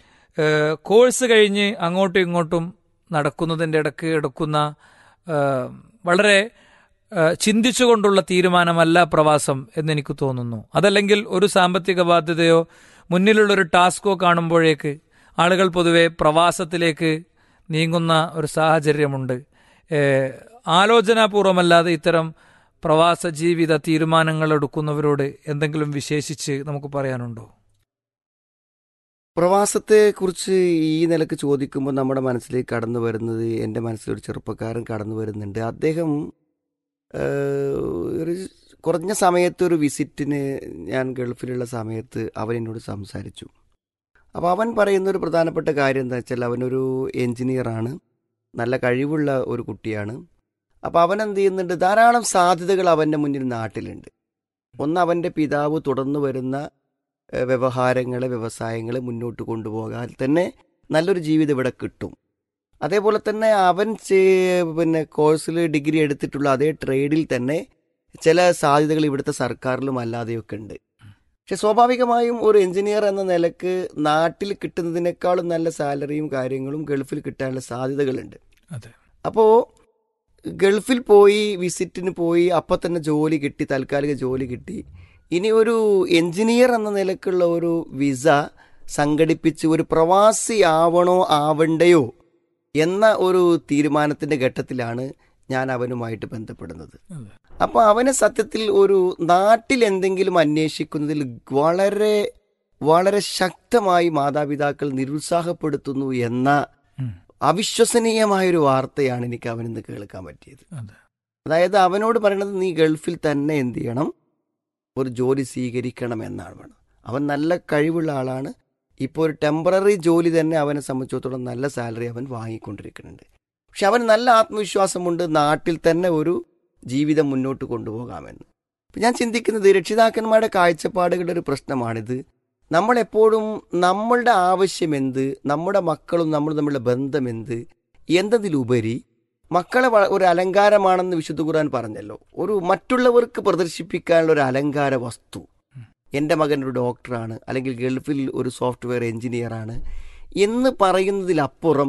ഏഹ്, കോഴ്സ് കഴിഞ്ഞ് അങ്ങോട്ടും ഇങ്ങോട്ടും നടക്കുന്നതിൻ്റെ ഇടയ്ക്ക് എടുക്കുന്ന ഏഹ്, വളരെ ഏഹ്, ചിന്തിച്ചുകൊണ്ടുള്ള തീരുമാനമല്ല പ്രവാസം എന്നെനിക്ക് തോന്നുന്നു അതല്ലെങ്കിൽ ഒരു സാമ്പത്തിക ബാധ്യതയോ മുന്നിലുള്ള ഒരു ടാസ്കോ കാണുമ്പോഴേക്ക് ആളുകൾ പൊതുവെ പ്രവാസത്തിലേക്ക് നീങ്ങുന്ന ഒരു സാഹചര്യമുണ്ട് ഏഹ്, ആലോചനാപൂർവമല്ലാതെ ഇത്തരം പ്രവാസ ജീവിത തീരുമാനങ്ങൾ എടുക്കുന്നവരോട് എന്തെങ്കിലും വിശേഷിച്ച് നമുക്ക് പറയാനുണ്ടോ പ്രവാസത്തെ കുറിച്ച് ഈ നിലക്ക് ചോദിക്കുമ്പോൾ നമ്മുടെ മനസ്സിലേക്ക് കടന്നു വരുന്നത് എൻ്റെ മനസ്സിലൊരു ചെറുപ്പക്കാരൻ കടന്നു വരുന്നുണ്ട് അദ്ദേഹം ഏഹ്, ഒരു കുറഞ്ഞ സമയത്ത് ഒരു വിസിറ്റിന് ഞാൻ ഗൾഫിലുള്ള സമയത്ത് അവൻ എന്നോട് സംസാരിച്ചു അപ്പോൾ അവൻ പറയുന്ന ഒരു പ്രധാനപ്പെട്ട കാര്യം എന്താ വെച്ചാൽ അവനൊരു എൻജിനീയറാണ് നല്ല കഴിവുള്ള ഒരു കുട്ടിയാണ് അപ്പോൾ അവൻ എന്ത് ചെയ്യുന്നുണ്ട് ധാരാളം സാധ്യതകൾ അവൻ്റെ മുന്നിൽ നാട്ടിലുണ്ട് ഒന്ന് അവൻ്റെ പിതാവ് തുടർന്നു വരുന്ന ഏഹ് വ്യവഹാരങ്ങളെ വ്യവസായങ്ങളെ മുന്നോട്ട് കൊണ്ടുപോകാൻ തന്നെ നല്ലൊരു ജീവിതം ഇവിടെ കിട്ടും അതേപോലെ തന്നെ അവൻ ചെ- പിന്നെ കോഴ്സിൽ ഡിഗ്രി എടുത്തിട്ടുള്ള അതേ ട്രേഡിൽ തന്നെ ചില സാധ്യതകൾ ഇവിടുത്തെ സർക്കാരിലും അല്ലാതെയൊക്കെ ഉണ്ട് പക്ഷെ സ്വാഭാവികമായും ഒരു എഞ്ചിനീയർ എന്ന നിലക്ക് നാട്ടിൽ കിട്ടുന്നതിനേക്കാളും നല്ല സാലറിയും കാര്യങ്ങളും ഗൾഫിൽ കിട്ടാനുള്ള സാധ്യതകളുണ്ട് അതെ അപ്പോൾ ഗൾഫിൽ പോയി വിസിറ്റിന് പോയി അപ്പം തന്നെ ജോലി കിട്ടി താൽക്കാലിക ജോലി കിട്ടി ഇനി ഒരു എഞ്ചിനീയർ എന്ന നിലക്കുള്ള ഒരു വിസ സംഘടിപ്പിച്ച് ഒരു പ്രവാസി ആവണോ ആവണ്ടയോ എന്ന ഒരു തീരുമാനത്തിന്റെ ഘട്ടത്തിലാണ് ഞാൻ അവനുമായിട്ട് ബന്ധപ്പെടുന്നത് അപ്പോൾ അവന് സത്യത്തിൽ ഒരു നാട്ടിൽ എന്തെങ്കിലും അന്വേഷിക്കുന്നതിൽ വളരെ വളരെ ശക്തമായി മാതാപിതാക്കൾ നിരുത്സാഹപ്പെടുത്തുന്നു എന്ന ഉം. അവിശ്വസനീയമായ ഒരു വാർത്തയാണ് എനിക്ക് അവനിന്ന് കേൾക്കാൻ പറ്റിയത് അതെ അതായത് അവനോട് പറയണത് നീ ഗൾഫിൽ തന്നെ എന്ത് ചെയ്യണം ഒരു ജോലി സ്വീകരിക്കണം എന്നാണ് വേണം അവൻ നല്ല കഴിവുള്ള ആളാണ് ഇപ്പോൾ ഒരു ടെമ്പററി ജോലി തന്നെ അവനെ സംബന്ധിച്ചിടത്തോളം നല്ല സാലറി അവൻ വാങ്ങിക്കൊണ്ടിരിക്കുന്നുണ്ട് പക്ഷെ അവന് നല്ല ആത്മവിശ്വാസമുണ്ട് നാട്ടിൽ തന്നെ ഒരു ജീവിതം മുന്നോട്ട് കൊണ്ടുപോകാമെന്ന് അപ്പം ഞാൻ ചിന്തിക്കുന്നത് രക്ഷിതാക്കന്മാരുടെ കാഴ്ചപ്പാടുകളുടെ ഒരു പ്രശ്നമാണിത് നമ്മളെപ്പോഴും നമ്മളുടെ ആവശ്യം എന്ത് നമ്മുടെ മക്കളും നമ്മളും തമ്മിലുള്ള ബന്ധം എന്ത് എന്നതിലുപരി മക്കളെ വ- ഒരു അലങ്കാരമാണെന്ന് വിശുദ്ധ ഖുർആൻ പറഞ്ഞല്ലോ ഒരു മറ്റുള്ളവർക്ക് പ്രദർശിപ്പിക്കാനുള്ള ഒരു അലങ്കാര വസ്തു എൻ്റെ മകൻ ഒരു ഡോക്ടറാണ് അല്ലെങ്കിൽ ഗൾഫിൽ ഒരു സോഫ്റ്റ്വെയർ എഞ്ചിനീയറാണ് എന്ന് പറയുന്നതിലപ്പുറം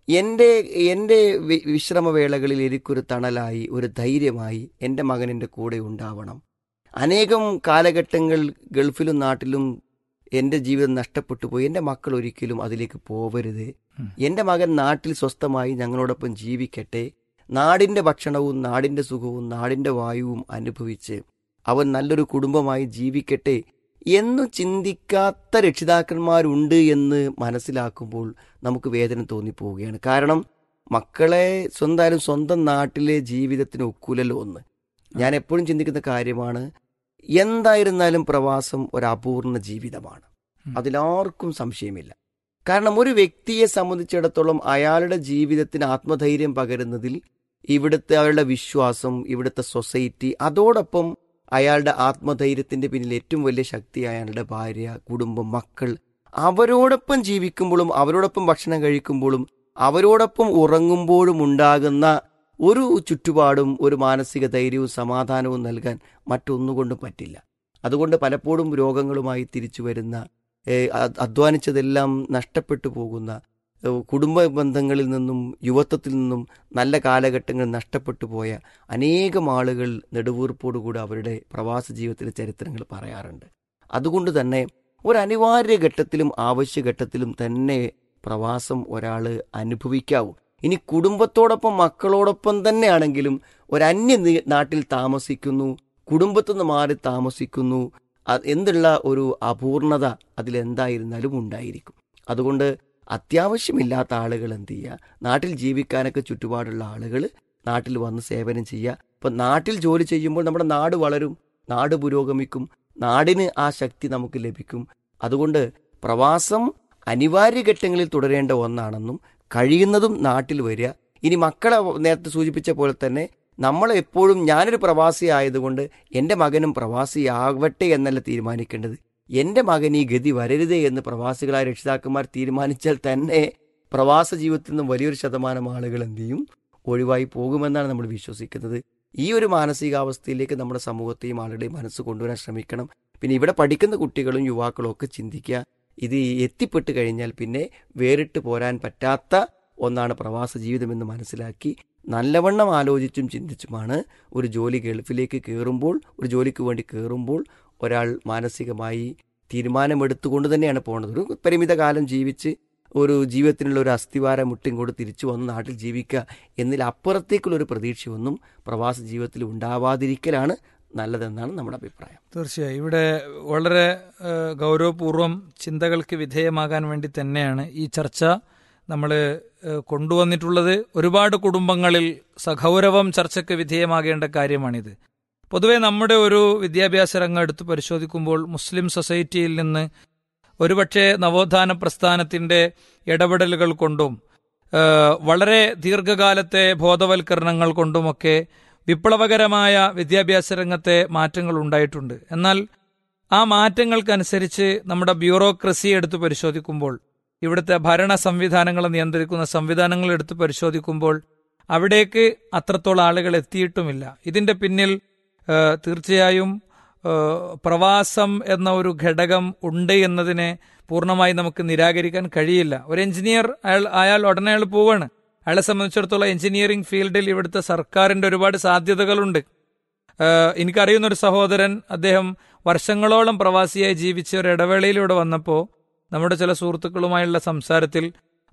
എൻ്റെ എൻ്റെ വി- വിശ്രമവേളകളിൽ എനിക്കൊരു തണലായി ഒരു ധൈര്യമായി എൻ്റെ മകൻ എൻ്റെ കൂടെ ഉണ്ടാവണം അനേകം കാലഘട്ടങ്ങൾ ഗൾഫിലും നാട്ടിലും എൻ്റെ ജീവിതം നഷ്ടപ്പെട്ടു പോയി എൻ്റെ മക്കൾ ഒരിക്കലും അതിലേക്ക് പോവരുത് ഉം. എൻ്റെ മകൻ നാട്ടിൽ സ്വസ്ഥമായി ഞങ്ങളോടൊപ്പം ജീവിക്കട്ടെ നാടിൻ്റെ ഭക്ഷണവും നാടിൻ്റെ സുഖവും നാടിൻ്റെ വായുവും അനുഭവിച്ച് അവൻ നല്ലൊരു കുടുംബമായി ജീവിക്കട്ടെ എന്നു ചിന്തിക്കാത്ത രക്ഷിതാക്കന്മാരുണ്ട് എന്ന് മനസ്സിലാക്കുമ്പോൾ നമുക്ക് വേദന തോന്നിപ്പോവുകയാണ് കാരണം മക്കളെ സ്വന്തം സ്വന്തം നാട്ടിലെ ജീവിതത്തിന് ഒക്കൂലല്ലോ ഒന്ന് ഞാൻ എപ്പോഴും ചിന്തിക്കുന്ന കാര്യമാണ് എന്തായിരുന്നാലും പ്രവാസം ഒരു അപൂർണ ജീവിതമാണ് ഉം. അതിലാർക്കും സംശയമില്ല കാരണം ഒരു വ്യക്തിയെ സംബന്ധിച്ചിടത്തോളം അയാളുടെ ജീവിതത്തിന് ആത്മധൈര്യം പകരുന്നതിൽ ഇവിടുത്തെ അയാളുടെ വിശ്വാസം ഇവിടുത്തെ സൊസൈറ്റി അതോടൊപ്പം അയാളുടെ ആത്മധൈര്യത്തിന്റെ പിന്നിൽ ഏറ്റവും വലിയ ശക്തി അയാളുടെ ഭാര്യ കുടുംബം മക്കൾ അവരോടൊപ്പം ജീവിക്കുമ്പോഴും അവരോടൊപ്പം ഭക്ഷണം കഴിക്കുമ്പോഴും അവരോടൊപ്പം ഉറങ്ങുമ്പോഴും ഉണ്ടാകുന്ന ഒരു ചുറ്റുപാടും ഒരു മാനസിക ധൈര്യവും സമാധാനവും നൽകാൻ മറ്റൊന്നുകൊണ്ടും പറ്റില്ല അതുകൊണ്ട് പലപ്പോഴും രോഗങ്ങളുമായി തിരിച്ചു വരുന്ന ഏഹ്, അ- അധ്വാനിച്ചതെല്ലാം നഷ്ടപ്പെട്ടു പോകുന്ന ഏഹ്, കുടുംബ ബന്ധങ്ങളിൽ നിന്നും യുവത്വത്തിൽ നിന്നും നല്ല കാലഘട്ടങ്ങൾ നഷ്ടപ്പെട്ടു പോയ അനേകം ആളുകൾ നെടുവീർപ്പോടുകൂടി അവരുടെ പ്രവാസ ജീവിതത്തിലെ ചരിത്രങ്ങൾ പറയാറുണ്ട് അതുകൊണ്ട് തന്നെ ഒരു അനിവാര്യ ഘട്ടത്തിലും ആവശ്യ ഘട്ടത്തിലും തന്നെ പ്രവാസം ഒരാൾ അനുഭവിക്കാവൂ ഇനി കുടുംബത്തോടൊപ്പം മക്കളോടൊപ്പം തന്നെയാണെങ്കിലും ഒരു അന്യ നി- നാട്ടിൽ താമസിക്കുന്നു കുടുംബത്തിൽ നിന്ന് മാറി താമസിക്കുന്നു അ- എന്നുള്ള ഒരു അപൂർണത അതിലെന്തായിരുന്നാലും ഉണ്ടായിരിക്കും അതുകൊണ്ട് അത്യാവശ്യമില്ലാത്ത ആളുകൾ എന്ത് ചെയ്യുക നാട്ടിൽ ജീവിക്കാനൊക്കെ ചുറ്റുപാടുള്ള ആളുകൾ നാട്ടിൽ വന്ന് സേവനം ചെയ്യുക ഇപ്പം നാട്ടിൽ ജോലി ചെയ്യുമ്പോൾ നമ്മുടെ നാട് വളരും നാട് പുരോഗമിക്കും നാടിന് ആ ശക്തി നമുക്ക് ലഭിക്കും അതുകൊണ്ട് പ്രവാസം അനിവാര്യ ഘട്ടങ്ങളിൽ തുടരേണ്ട ഒന്നാണെന്നും കഴിയുന്നതും നാട്ടിൽ വരിക ഇനി മക്കളെ നേരത്തെ സൂചിപ്പിച്ച പോലെ തന്നെ നമ്മൾ എപ്പോഴും ഞാനൊരു പ്രവാസി ആയതുകൊണ്ട് എൻ്റെ മകനും പ്രവാസിയാവട്ടെ എന്നല്ല തീരുമാനിക്കേണ്ടത് എൻ്റെ മകൻ ഈ ഗതി വരരുതേ എന്ന് പ്രവാസികളായ രക്ഷിതാക്കന്മാർ തീരുമാനിച്ചാൽ തന്നെ പ്രവാസ ജീവിതത്തിൽ നിന്നും വലിയൊരു ശതമാനം ആളുകൾ എന്ത് ചെയ്യും ഒഴിവായി പോകുമെന്നാണ് നമ്മൾ വിശ്വസിക്കുന്നത് ഈ ഒരു മാനസികാവസ്ഥയിലേക്ക് നമ്മുടെ സമൂഹത്തെയും ആളുടെയും മനസ്സ് കൊണ്ടുവരാൻ ശ്രമിക്കണം പിന്നെ ഇവിടെ പഠിക്കുന്ന കുട്ടികളും യുവാക്കളും ഒക്കെ ചിന്തിക്കുക ഇത് എത്തിപ്പെട്ട് കഴിഞ്ഞാൽ പിന്നെ വേറിട്ട് പോരാൻ പറ്റാത്ത ഒന്നാണ് പ്രവാസ ജീവിതമെന്ന് മനസ്സിലാക്കി നല്ലവണ്ണം ആലോചിച്ചും ചിന്തിച്ചുമാണ് ഒരു ജോലി ഗൾഫിലേക്ക് കയറുമ്പോൾ ഒരു ജോലിക്ക് വേണ്ടി കയറുമ്പോൾ ഒരാൾ മാനസികമായി തീരുമാനമെടുത്തുകൊണ്ട് തന്നെയാണ് പോകുന്നത് ഒരു പരിമിത കാലം ജീവിച്ച് ഒരു ജീവിതത്തിനുള്ള ഒരു അസ്ഥിവാരം മുട്ടും കൂടെ തിരിച്ചു വന്ന് നാട്ടിൽ ജീവിക്കുക എന്നതിലപ്പുറത്തേക്കുള്ള ഒരു പ്രതീക്ഷയൊന്നും പ്രവാസ ജീവിതത്തിൽ ഉണ്ടാവാതിരിക്കലാണ് നല്ലതെന്നാണ് നമ്മുടെ അഭിപ്രായം തീർച്ചയായും ഇവിടെ വളരെ ഏഹ്, ഗൗരവപൂർവ്വം ചിന്തകൾക്ക് വിധേയമാകാൻ വേണ്ടി തന്നെയാണ് ഈ ചർച്ച നമ്മൾ കൊണ്ടുവന്നിട്ടുള്ളത് ഒരുപാട് കുടുംബങ്ങളിൽ സഗൗരവം ചർച്ചയ്ക്ക് വിധേയമാകേണ്ട കാര്യമാണിത് പൊതുവെ നമ്മുടെ ഒരു വിദ്യാഭ്യാസ രംഗം എടുത്ത് പരിശോധിക്കുമ്പോൾ മുസ്ലിം സൊസൈറ്റിയിൽ നിന്ന് ഒരുപക്ഷെ നവോത്ഥാന പ്രസ്ഥാനത്തിന്റെ ഇടപെടലുകൾ കൊണ്ടും ഏഹ്, വളരെ ദീർഘകാലത്തെ ബോധവൽക്കരണങ്ങൾ കൊണ്ടുമൊക്കെ വിപ്ലവകരമായ വിദ്യാഭ്യാസ രംഗത്തെ മാറ്റങ്ങൾ ഉണ്ടായിട്ടുണ്ട് എന്നാൽ ആ മാറ്റങ്ങൾക്കനുസരിച്ച് നമ്മുടെ ബ്യൂറോക്രസി എടുത്ത് പരിശോധിക്കുമ്പോൾ ഇവിടുത്തെ ഭരണ സംവിധാനങ്ങളെ നിയന്ത്രിക്കുന്ന സംവിധാനങ്ങൾ എടുത്ത് പരിശോധിക്കുമ്പോൾ അവിടേക്ക് അത്രത്തോളം ആളുകൾ എത്തിയിട്ടുമില്ല ഇതിന്റെ പിന്നിൽ ഏഹ്, തീർച്ചയായും ഏഹ്, പ്രവാസം എന്ന ഒരു ഘടകം ഉണ്ട് എന്നതിനെ പൂർണ്ണമായി നമുക്ക് നിരാകരിക്കാൻ കഴിയില്ല ഒരു എഞ്ചിനീയർ അയാൾ അയാൾ ഉടനെ അയാൾ പോവാണ് അയാളെ സംബന്ധിച്ചിടത്തോളം എഞ്ചിനീയറിംഗ് ഫീൽഡിൽ ഇവിടുത്തെ സർക്കാരിന്റെ ഒരുപാട് സാധ്യതകളുണ്ട് ഏഹ്, എനിക്കറിയുന്ന ഒരു സഹോദരൻ അദ്ദേഹം വർഷങ്ങളോളം പ്രവാസിയായി ജീവിച്ച ഒരു ഇടവേളയിലൂടെ വന്നപ്പോൾ നമ്മുടെ ചില സുഹൃത്തുക്കളുമായുള്ള സംസാരത്തിൽ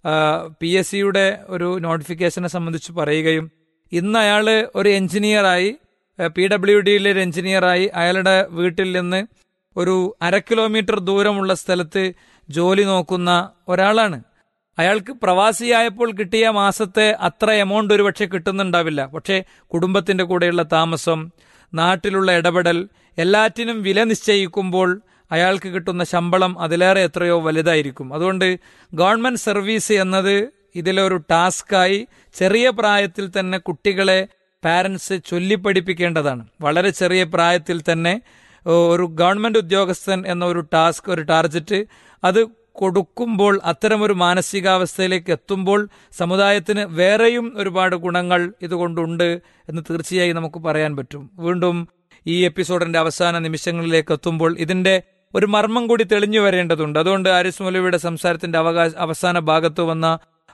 പി എസ് സിയുടെ ഒരു നോട്ടിഫിക്കേഷനെ സംബന്ധിച്ച് പറയുകയും ഇന്ന് അയാൾ ഒരു എഞ്ചിനീയറായി പി ഡബ്ല്യു ഡിയിലെ ഒരു എഞ്ചിനീയറായി അയാളുടെ വീട്ടിൽ നിന്ന് ഒരു അര കിലോമീറ്റർ ദൂരമുള്ള സ്ഥലത്ത് ജോലി നോക്കുന്ന ഒരാളാണ് അയാൾക്ക് പ്രവാസിയായപ്പോൾ കിട്ടിയ മാസത്തെ അത്ര എമൗണ്ട് ഒരുപക്ഷെ കിട്ടുന്നുണ്ടാവില്ല പക്ഷേ കുടുംബത്തിന്റെ കൂടെയുള്ള താമസം നാട്ടിലുള്ള ഇടപെടൽ എല്ലാറ്റിനും വില നിശ്ചയിക്കുമ്പോൾ അയാൾക്ക് കിട്ടുന്ന ശമ്പളം അതിലേറെ എത്രയോ വലുതായിരിക്കും അതുകൊണ്ട് ഗവൺമെന്റ് സർവീസ് എന്നത് ഇതിലൊരു ടാസ്കായി ചെറിയ പ്രായത്തിൽ തന്നെ കുട്ടികളെ പാരൻസ് ചൊല്ലിപ്പഠിപ്പിക്കേണ്ടതാണ് വളരെ ചെറിയ പ്രായത്തിൽ തന്നെ ഒരു ഗവൺമെന്റ് ഉദ്യോഗസ്ഥൻ എന്ന ഒരു ടാസ്ക് ഒരു ടാർജറ്റ് അത് കൊടുക്കുമ്പോൾ അത്തരമൊരു മാനസികാവസ്ഥയിലേക്ക് എത്തുമ്പോൾ സമുദായത്തിന് വേറെയും ഒരുപാട് ഗുണങ്ങൾ ഇതുകൊണ്ടുണ്ട് എന്ന് തീർച്ചയായും നമുക്ക് പറയാൻ പറ്റും വീണ്ടും ഈ എപ്പിസോഡിന്റെ അവസാന നിമിഷങ്ങളിലേക്ക് എത്തുമ്പോൾ ഇതിന്റെ ഒരു മർമ്മം കൂടി തെളിഞ്ഞു വരേണ്ടതുണ്ട് അതുകൊണ്ട് ആരിസ് മൗലവിയുടെ സംസാരത്തിന്റെ അവകാശ അവസാന ഭാഗത്ത് വന്ന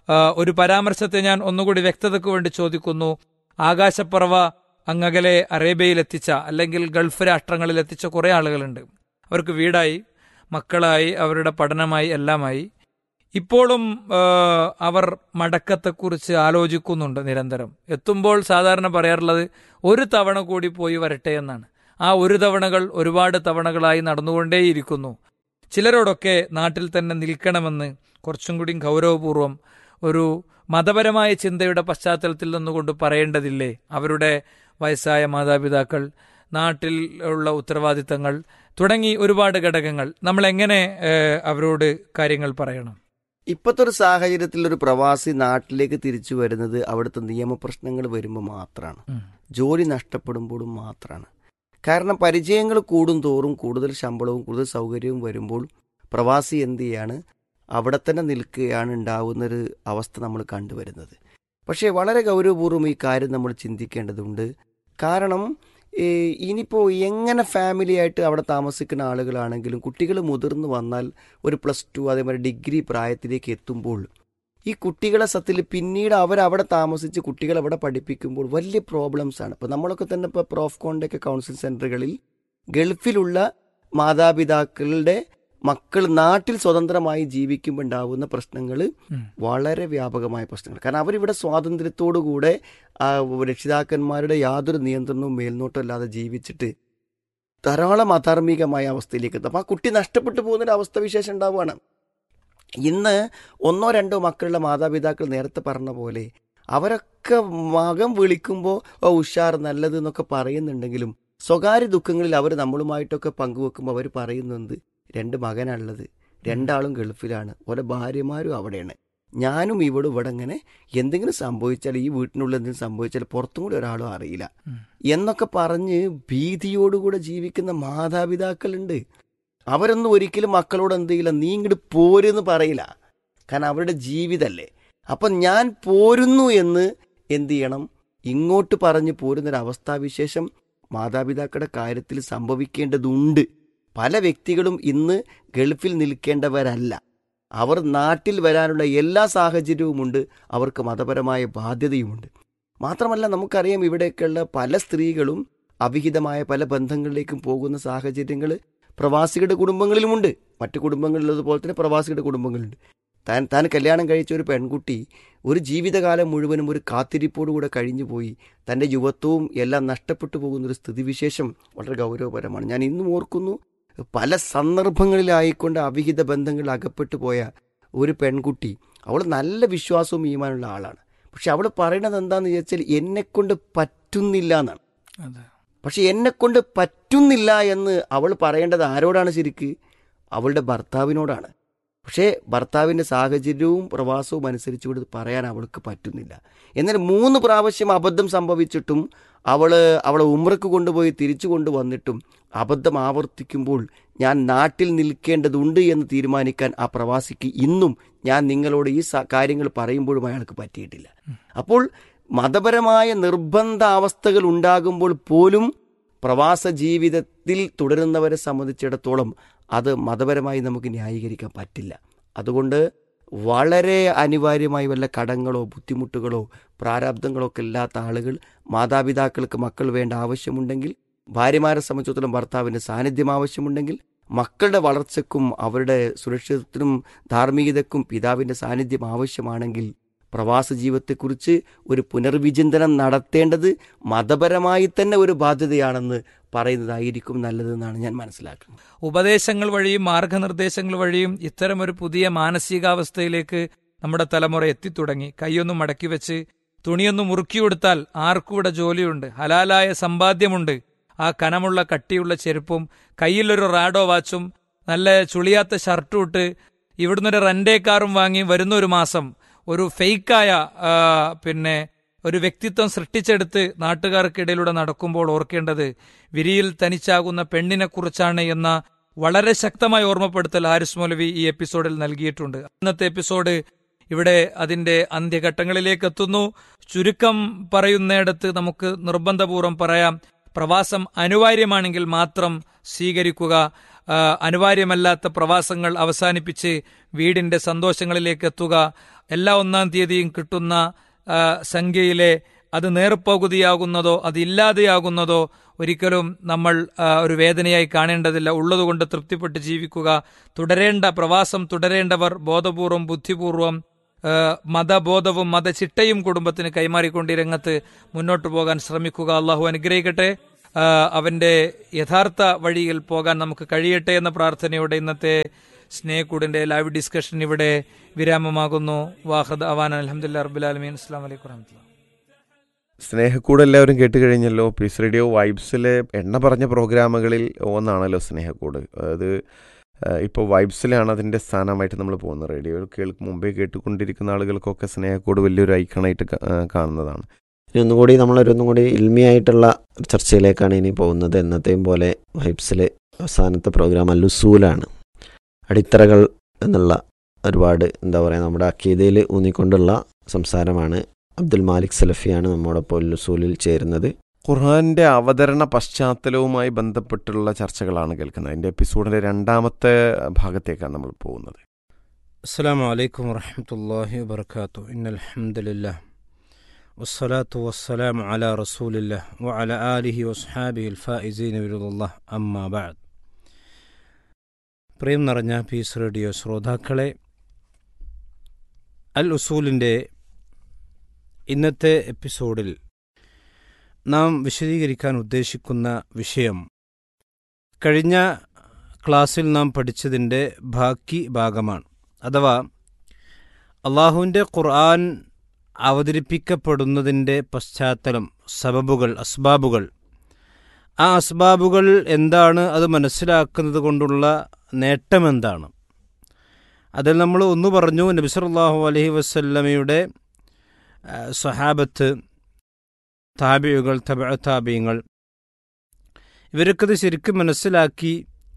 ആ, ഒരു പരാമർശത്തെ ഞാൻ ഒന്നുകൂടി വ്യക്തതയ്ക്ക് വേണ്ടി ചോദിക്കുന്നു ആകാശപ്പറവ അങ്ങകലെ അറേബ്യയിൽ എത്തിച്ച അല്ലെങ്കിൽ ഗൾഫ് രാഷ്ട്രങ്ങളിൽ എത്തിച്ച കുറേ ആളുകളുണ്ട് അവർക്ക് വീടായി മക്കളായി അവരുടെ പഠനമായി എല്ലാമായി ഇപ്പോഴും ആ, അവർ മടക്കത്തെക്കുറിച്ച് ആലോചിക്കുന്നുണ്ട് നിരന്തരം എത്തുമ്പോൾ സാധാരണ പറയാറുള്ളത് ഒരു തവണ കൂടി പോയി വരട്ടെ എന്നാണ് ആ ഒരു തവണകൾ ഒരുപാട് തവണകളായി നടന്നുകൊണ്ടേയിരിക്കുന്നു ചിലരോടൊക്കെ നാട്ടിൽ തന്നെ നിൽക്കണമെന്ന് കുറച്ചും കൂടി ഗൗരവപൂർവ്വം ഒരു മതപരമായ ചിന്തയുടെ പശ്ചാത്തലത്തിൽ നിന്നുകൊണ്ട് പറയേണ്ടതില്ലേ അവരുടെ വയസ്സായ മാതാപിതാക്കൾ നാട്ടിൽ ഉള്ള ഉത്തരവാദിത്തങ്ങൾ തുടങ്ങി ഒരുപാട് ഘടകങ്ങൾ നമ്മൾ എങ്ങനെ ഏഹ്, അവരോട് കാര്യങ്ങൾ പറയണം ഇപ്പോഴത്തെ ഒരു സാഹചര്യത്തിൽ ഒരു പ്രവാസി നാട്ടിലേക്ക് തിരിച്ചു വരുന്നത് അവിടുത്തെ നിയമപ്രശ്നങ്ങൾ വരുമ്പോൾ മാത്രമാണ് ഉം. ജോലി നഷ്ടപ്പെടുമ്പോഴും മാത്രമാണ് കാരണം പരിചയങ്ങൾ കൂടും തോറും കൂടുതൽ ശമ്പളവും കൂടുതൽ സൗകര്യവും വരുമ്പോൾ പ്രവാസി എന്ത് ചെയ്യാണ് അവിടെ തന്നെ നിൽക്കുകയാണ് ഉണ്ടാവുന്നൊരു അവസ്ഥ നമ്മൾ കണ്ടുവരുന്നത് പക്ഷേ വളരെ ഗൗരവപൂർവ്വം ഈ കാര്യം നമ്മൾ ചിന്തിക്കേണ്ടതുണ്ട് കാരണം ഈ ഇനിയിപ്പോൾ എങ്ങനെ ഫാമിലി ആയിട്ട് അവിടെ താമസിക്കുന്ന ആളുകളാണെങ്കിലും കുട്ടികൾ മുതിർന്നു വന്നാൽ ഒരു പ്ലസ് ടു അതേമാതിരി ഡിഗ്രി പ്രായത്തിലേക്ക് എത്തുമ്പോൾ ഈ കുട്ടികളെ സത്യത്തിൽ പിന്നീട് അവരവിടെ താമസിച്ച് കുട്ടികളെ അവിടെ പഠിപ്പിക്കുമ്പോൾ വലിയ പ്രോബ്ലംസ് ആണ് ഇപ്പോൾ നമ്മളൊക്കെ തന്നെ ഇപ്പോൾ പ്രോഫ്കോണിൻ്റെ ഒക്കെ കൗൺസിലിംഗ് സെൻ്ററുകളിൽ ഗൾഫിലുള്ള മാതാപിതാക്കളുടെ മക്കൾ നാട്ടിൽ സ്വതന്ത്രമായി ജീവിക്കുമ്പോൾ ഉണ്ടാവുന്ന പ്രശ്നങ്ങൾ ഉം. വളരെ വ്യാപകമായ പ്രശ്നങ്ങൾ കാരണം അവരിവിടെ സ്വാതന്ത്ര്യത്തോടുകൂടെ ആ, രക്ഷിതാക്കന്മാരുടെ യാതൊരു നിയന്ത്രണവും മേൽനോട്ടം ഇല്ലാതെ ജീവിച്ചിട്ട് ധാരാളം അധാർമികമായ അവസ്ഥയിലേക്ക് എത്തും അപ്പോൾ ആ കുട്ടി നഷ്ടപ്പെട്ടു പോകുന്നൊരു അവസ്ഥ വിശേഷം ഉണ്ടാവുകയാണ് ഇന്ന് ഒന്നോ രണ്ടോ മക്കളുള്ള മാതാപിതാക്കൾ നേരത്തെ പറഞ്ഞ പോലെ അവരൊക്കെ മകം വിളിക്കുമ്പോൾ ഓ ഉഷാർ നല്ലത് എന്നൊക്കെ പറയുന്നുണ്ടെങ്കിലും സ്വകാര്യ ദുഃഖങ്ങളിൽ അവർ നമ്മളുമായിട്ടൊക്കെ പങ്കുവെക്കുമ്പോൾ അവർ പറയുന്നത് രണ്ട് മകനാണുള്ളത് രണ്ടാളും ഗൾഫിലാണ് ഓരോ ഭാര്യമാരും അവിടെയാണ് ഞാനും ഇവിടെ ഇവിടെ ഇങ്ങനെ എന്തെങ്കിലും സംഭവിച്ചാൽ ഈ വീട്ടിനുള്ളിൽ എന്തെങ്കിലും സംഭവിച്ചാൽ പുറത്തും കൂടി ഒരാളും അറിയില്ല ഉം. എന്നൊക്കെ പറഞ്ഞ് ഭീതിയോടുകൂടെ ജീവിക്കുന്ന മാതാപിതാക്കളുണ്ട് അവരൊന്നും ഒരിക്കലും മക്കളോട് എന്ത് ചെയ്യില്ല നീ ഇങ്ങോട്ട് പോരെന്ന് പറയില്ല കാരണം അവരുടെ ജീവിതമല്ലേ അപ്പം ഞാൻ പോരുന്നു എന്ന് എന്ത് ചെയ്യണം ഇങ്ങോട്ട് പറഞ്ഞ് പോരുന്നൊരു അവസ്ഥാവിശേഷം മാതാപിതാക്കളുടെ കാര്യത്തിൽ സംഭവിക്കേണ്ടതുണ്ട് പല വ്യക്തികളും ഇന്ന് ഗൾഫിൽ നിൽക്കേണ്ടവരല്ല അവർ നാട്ടിൽ വരാനുള്ള എല്ലാ സാഹചര്യവുമുണ്ട് അവർക്ക് മതപരമായ ബാധ്യതയുമുണ്ട് മാത്രമല്ല നമുക്കറിയാം ഇവിടെയൊക്കെയുള്ള പല സ്ത്രീകളും അവിഹിതമായ പല ബന്ധങ്ങളിലേക്കും പോകുന്ന സാഹചര്യങ്ങൾ പ്രവാസികളുടെ കുടുംബങ്ങളിലുമുണ്ട് മറ്റു കുടുംബങ്ങളിലുള്ളതുപോലെ തന്നെ പ്രവാസികളുടെ കുടുംബങ്ങളുണ്ട് താൻ താൻ കല്യാണം കഴിച്ച ഒരു പെൺകുട്ടി ഒരു ജീവിതകാലം മുഴുവനും ഒരു കാത്തിരിപ്പോടുകൂടെ കഴിഞ്ഞു പോയി തൻ്റെ യുവത്വവും എല്ലാം നഷ്ടപ്പെട്ടു പോകുന്നൊരു സ്ഥിതിവിശേഷം വളരെ ഗൗരവപരമാണ് ഞാൻ ഇന്നും ഓർക്കുന്നു പല സന്ദർഭങ്ങളിലായിക്കൊണ്ട് അവിഹിത ബന്ധങ്ങളിൽ അകപ്പെട്ടു പോയ ഒരു പെൺകുട്ടി അവൾ നല്ല വിശ്വാസവും ഈമാനുള്ള ആളാണ് പക്ഷെ അവൾ പറയണത് എന്താണെന്ന് ചോദിച്ചാൽ എന്നെക്കൊണ്ട് പറ്റുന്നില്ല എന്നാണ് അതെ പക്ഷെ എന്നെക്കൊണ്ട് പറ്റുന്നില്ല എന്ന് അവൾ പറയേണ്ടത് ആരോടാണ് ശരിക്ക് അവളുടെ ഭർത്താവിനോടാണ് പക്ഷേ ഭർത്താവിൻ്റെ സാഹചര്യവും പ്രവാസവും അനുസരിച്ചുകൊണ്ട് ഇത് പറയാൻ അവൾക്ക് പറ്റുന്നില്ല എന്നാൽ മൂന്ന് പ്രാവശ്യം അബദ്ധം സംഭവിച്ചിട്ടും അവൾ അവളെ ഉമ്രക്ക് കൊണ്ടുപോയി തിരിച്ചു കൊണ്ടുവന്നിട്ടും അബദ്ധം ആവർത്തിക്കുമ്പോൾ ഞാൻ നാട്ടിൽ നിൽക്കേണ്ടതുണ്ട് എന്ന് തീരുമാനിക്കാൻ ആ പ്രവാസിക്ക് ഇന്നും ഞാൻ നിങ്ങളോട് ഈ സ- കാര്യങ്ങൾ പറയുമ്പോഴും അയാൾക്ക് പറ്റിയിട്ടില്ല അപ്പോൾ മതപരമായ നിർബന്ധ അവസ്ഥകൾ ഉണ്ടാകുമ്പോൾ പോലും പ്രവാസ ജീവിതത്തിൽ തുടരുന്നവരെ സംബന്ധിച്ചിടത്തോളം അത് മതപരമായി നമുക്ക് ന്യായീകരിക്കാൻ പറ്റില്ല അതുകൊണ്ട് വളരെ അനിവാര്യമായി വല്ല കടങ്ങളോ ബുദ്ധിമുട്ടുകളോ പ്രാരാബ്ദങ്ങളോ ഒക്കെ ഇല്ലാത്ത ആളുകൾ മാതാപിതാക്കൾക്ക് മക്കൾ വേണ്ട ആവശ്യമുണ്ടെങ്കിൽ ഭാര്യമാരെ സംബന്ധിച്ചിടത്തോളം ഭർത്താവിൻ്റെ സാന്നിധ്യം ആവശ്യമുണ്ടെങ്കിൽ മക്കളുടെ വളർച്ചയ്ക്കും അവരുടെ സുരക്ഷിതത്തിനും ധാർമ്മികതയ്ക്കും പിതാവിൻ്റെ സാന്നിധ്യം ആവശ്യമാണെങ്കിൽ പ്രവാസ ജീവിതത്തെക്കുറിച്ച് ഒരു പുനർവിചിന്തനം നടത്തേണ്ടത് മതപരമായി തന്നെ ഒരു ബാധ്യതയാണെന്ന് പറയുന്നതായിരിക്കും നല്ലതെന്നാണ് ഞാൻ മനസ്സിലാക്കുന്നത് ഉപദേശങ്ങൾ വഴിയും മാർഗനിർദ്ദേശങ്ങൾ വഴിയും ഇത്തരം ഒരു പുതിയ മാനസികാവസ്ഥയിലേക്ക് നമ്മുടെ തലമുറ എത്തിത്തുടങ്ങി കൈയൊന്നും മടക്കി വെച്ച് തുണിയൊന്നും മുറുക്കി കൊടുത്താൽ ആർക്കൂടെ ജോലിയുണ്ട് ഹലാലായ സമ്പാദ്യമുണ്ട് ആ കനമുള്ള കട്ടിയുള്ള ചെരുപ്പും കയ്യിലൊരു റാഡോ വാച്ചും നല്ല ചുളിയാത്ത ഷർട്ടും ഇട്ട് ഇവിടുന്ന് ഒരു റെന്റേ കാറും വാങ്ങി വരുന്ന ഒരു മാസം ഒരു ഫേക്കായ ആ, പിന്നെ ഒരു വ്യക്തിത്വം സൃഷ്ടിച്ചെടുത്ത് നാട്ടുകാർക്കിടയിലൂടെ നടക്കുമ്പോൾ ഓർക്കേണ്ടത് വിരിയിൽ തനിച്ചാകുന്ന പെണ്ണിനെ കുറിച്ചാണ് എന്ന വളരെ ശക്തമായ ഓർമ്മപ്പെടുത്തൽ ഹാരിസ് മൗലവി ഈ എപ്പിസോഡിൽ നൽകിയിട്ടുണ്ട് ഇന്നത്തെ എപ്പിസോഡ് ഇവിടെ അതിന്റെ അന്ത്യഘട്ടങ്ങളിലേക്ക് എത്തുന്നു ചുരുക്കം പറയുന്നിടത്ത് നമുക്ക് നിർബന്ധപൂർവ്വം പറയാം പ്രവാസം അനിവാര്യമാണെങ്കിൽ മാത്രം സ്വീകരിക്കുക ആ, അനിവാര്യമല്ലാത്ത പ്രവാസങ്ങൾ അവസാനിപ്പിച്ച് വീടിന്റെ സന്തോഷങ്ങളിലേക്ക് എത്തുക എല്ലാ ഒന്നാം തീയതിയും കിട്ടുന്ന ആ, സംഖ്യയിലെ അത് നേർപ്പകുതിയാകുന്നതോ അത് ഇല്ലാതെയാകുന്നതോ ഒരിക്കലും നമ്മൾ ആ, ഒരു വേദനയായി കാണേണ്ടതില്ല ഉള്ളതുകൊണ്ട് തൃപ്തിപ്പെട്ട് ജീവിക്കുക തുടരേണ്ട പ്രവാസം തുടരേണ്ടവർ ബോധപൂർവം ബുദ്ധിപൂർവം ആ, മതബോധവും മതചിട്ടയും കുടുംബത്തിന് കൈമാറിക്കൊണ്ട് ഈ രംഗത്ത് മുന്നോട്ട് പോകാൻ ശ്രമിക്കുക അള്ളാഹു അനുഗ്രഹിക്കട്ടെ ആ, അവന്റെ യഥാർത്ഥ വഴിയിൽ പോകാൻ നമുക്ക് കഴിയട്ടെ എന്ന പ്രാർത്ഥനയോടെ ഇന്നത്തെ സ്നേഹക്കൂടിന്റെ ലൈവ് ഡിസ്കഷൻ ഇവിടെ വിരാമമാകുന്നു വാഹദ് അവാൻ അലഹമുല്ലാ റബുലാലമീൻ അസ്സാം വലൈക്കും വറഹമത്തുള്ള സ്നേഹക്കൂട് എല്ലാവരും കേട്ട് കഴിഞ്ഞല്ലോ പീസ് റേഡിയോ വൈബ്സിലെ എണ്ണ പറഞ്ഞ പ്രോഗ്രാമുകളിൽ ഒന്നാണല്ലോ സ്നേഹക്കൂട് അത് ഇപ്പോൾ വൈബ്സിലാണ് അതിൻ്റെ സ്ഥാനമായിട്ട് നമ്മൾ പോകുന്നത് റേഡിയോ കേൾക്ക് മുമ്പേ കേട്ടുകൊണ്ടിരിക്കുന്ന ആളുകൾക്കൊക്കെ സ്നേഹക്കൂട് വലിയൊരു ഐക്കണായിട്ട് കാ- ആ, കാണുന്നതാണ് ഇനി ഒന്നും കൂടി നമ്മളൊരൊന്നും കൂടി ഇൽമിയായിട്ടുള്ള ചർച്ചയിലേക്കാണ് ഇനി പോകുന്നത് എന്നത്തെയും പോലെ വൈബ്സിൽ അവസാനത്തെ പ്രോഗ്രാം അല്ലുസൂലാണ് അടിത്തറകൾ എന്നുള്ള ഒരുപാട് എന്താ പറയുക നമ്മുടെ അക്കീതയിൽ ഊന്നിക്കൊണ്ടുള്ള സംസാരമാണ് അബ്ദുൽ മാലിക് സലഫിയാണ് നമ്മോടൊപ്പം ലുസൂലിൽ ചേരുന്നത് ഖുർആന്റെ അവതരണ പശ്ചാത്തലവുമായി ബന്ധപ്പെട്ടുള്ള ചർച്ചകളാണ് കേൾക്കുന്നത് അതിൻ്റെ എപ്പിസോഡിൻ്റെ രണ്ടാമത്തെ ഭാഗത്തേക്കാണ് നമ്മൾ പോകുന്നത് السلام عليكم ورحمة الله وبركاته إن الحمد لله والصلاة والسلام على رسول الله وعلى آله وصحابه الفائزين برضا الله أما بعد പ്രിയം നിറഞ്ഞ പീസ് റേഡിയോ ശ്രോതാക്കളെ അൽ ഉസൂലിൻ്റെ ഇന്നത്തെ എപ്പിസോഡിൽ നാം വിശദീകരിക്കാൻ ഉദ്ദേശിക്കുന്ന വിഷയം കഴിഞ്ഞ ക്ലാസ്സിൽ നാം പഠിച്ചതിൻ്റെ ബാക്കി ഭാഗമാണ് അഥവാ അള്ളാഹുവിൻ്റെ ഖുർആൻ അവതരിപ്പിക്കപ്പെടുന്നതിൻ്റെ പശ്ചാത്തലം സബബുകൾ അസ്ബാബുകൾ ആ അസ്ബാബുകൾ എന്താണ് അത് മനസ്സിലാക്കുന്നത് കൊണ്ടുള്ള നേട്ടമെന്താണ് അതിൽ നമ്മൾ ഒന്ന് പറഞ്ഞു നബി സല്ലല്ലാഹു അലൈഹി വസല്ലമയുടെ ആ, സ്വഹാബത്ത് താബിയുകൾ തബ താബിയങ്ങൾ ഇവരൊക്കെ ഇത് ശരിക്കും മനസ്സിലാക്കി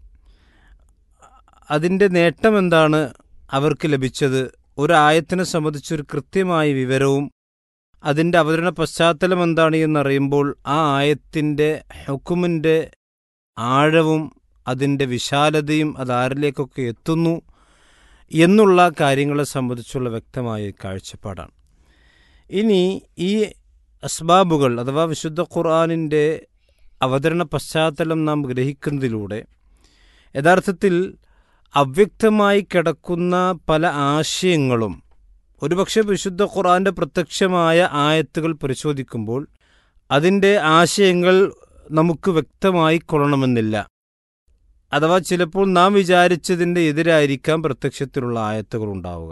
അതിൻ്റെ നേട്ടം എന്താണ് അവർക്ക് ലഭിച്ചത് ഒരു ആയത്തിനെ സംബന്ധിച്ചൊരു കൃത്യമായ വിവരവും അതിൻ്റെ അവതരണ പശ്ചാത്തലം എന്താണ് എന്നറിയുമ്പോൾ ആ ആയത്തിൻ്റെ ഹുക്കുമിൻ്റെ ആഴവും അതിൻ്റെ വിശാലതയും അത് ആരിലേക്കൊക്കെ എത്തുന്നു എന്നുള്ള കാര്യങ്ങളെ സംബന്ധിച്ചുള്ള വ്യക്തമായ കാഴ്ചപ്പാടാണ് ഇനി ഈ അസ്ബാബുകൾ അഥവാ വിശുദ്ധ ഖുർആാനിൻ്റെ അവതരണ പശ്ചാത്തലം നാം ഗ്രഹിക്കുന്നതിലൂടെ യഥാർത്ഥത്തിൽ അവ്യക്തമായി കിടക്കുന്ന പല ആശയങ്ങളും ഒരുപക്ഷെ വിശുദ്ധ ഖുർആന്റെ പ്രത്യക്ഷമായ ആയത്തുകൾ പരിശോധിക്കുമ്പോൾ അതിൻ്റെ ആശയങ്ങൾ നമുക്ക് വ്യക്തമായി കൊള്ളണമെന്നില്ല അഥവാ ചിലപ്പോൾ നാം വിചാരിച്ചതിൻ്റെ എതിരായിരിക്കാം പ്രത്യക്ഷത്തിലുള്ള ആയത്തുകൾ ഉണ്ടാവുക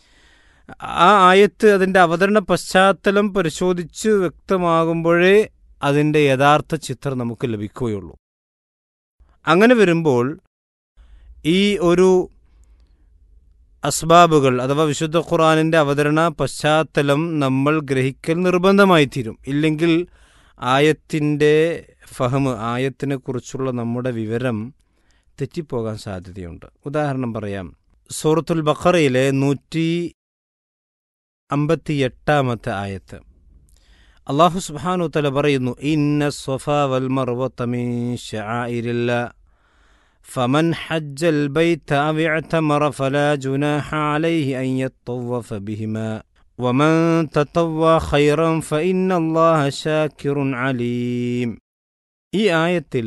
ആ ആയത്ത് അതിൻ്റെ അവതരണ പശ്ചാത്തലം പരിശോധിച്ച് വ്യക്തമാകുമ്പോഴേ അതിൻ്റെ യഥാർത്ഥ ചിത്രം നമുക്ക് ലഭിക്കുകയുള്ളൂ അങ്ങനെ വരുമ്പോൾ ഈ ഒരു അസ്ബാബുകൾ അഥവാ വിശുദ്ധ ഖുറാനിൻ്റെ അവതരണ പശ്ചാത്തലം നമ്മൾ ഗ്രഹിക്കൽ നിർബന്ധമായി തീരും ഇല്ലെങ്കിൽ ആയത്തിൻ്റെ ഫഹമ് ആയത്തിനെ കുറിച്ചുള്ള നമ്മുടെ വിവരം തെറ്റിപ്പോകാൻ സാധ്യതയുണ്ട് ഉദാഹരണം പറയാം സൂറത്തുൽ ബഖറയിലെ നൂറ്റി അമ്പത്തി എട്ടാമത്തെ ആയത്ത് അള്ളാഹു സുബ്ഹാനു തല പറയുന്നു ഇന്ന സ്വഫ വൽ മർവത മിൻ ശആഇരില്ലാ فمن حج البيت أو اعتمر فلا جناح عليه أن يطوف بهما ومن تطوى خيرا فإن الله شاكر عليم ഈ ആയത്തിൽ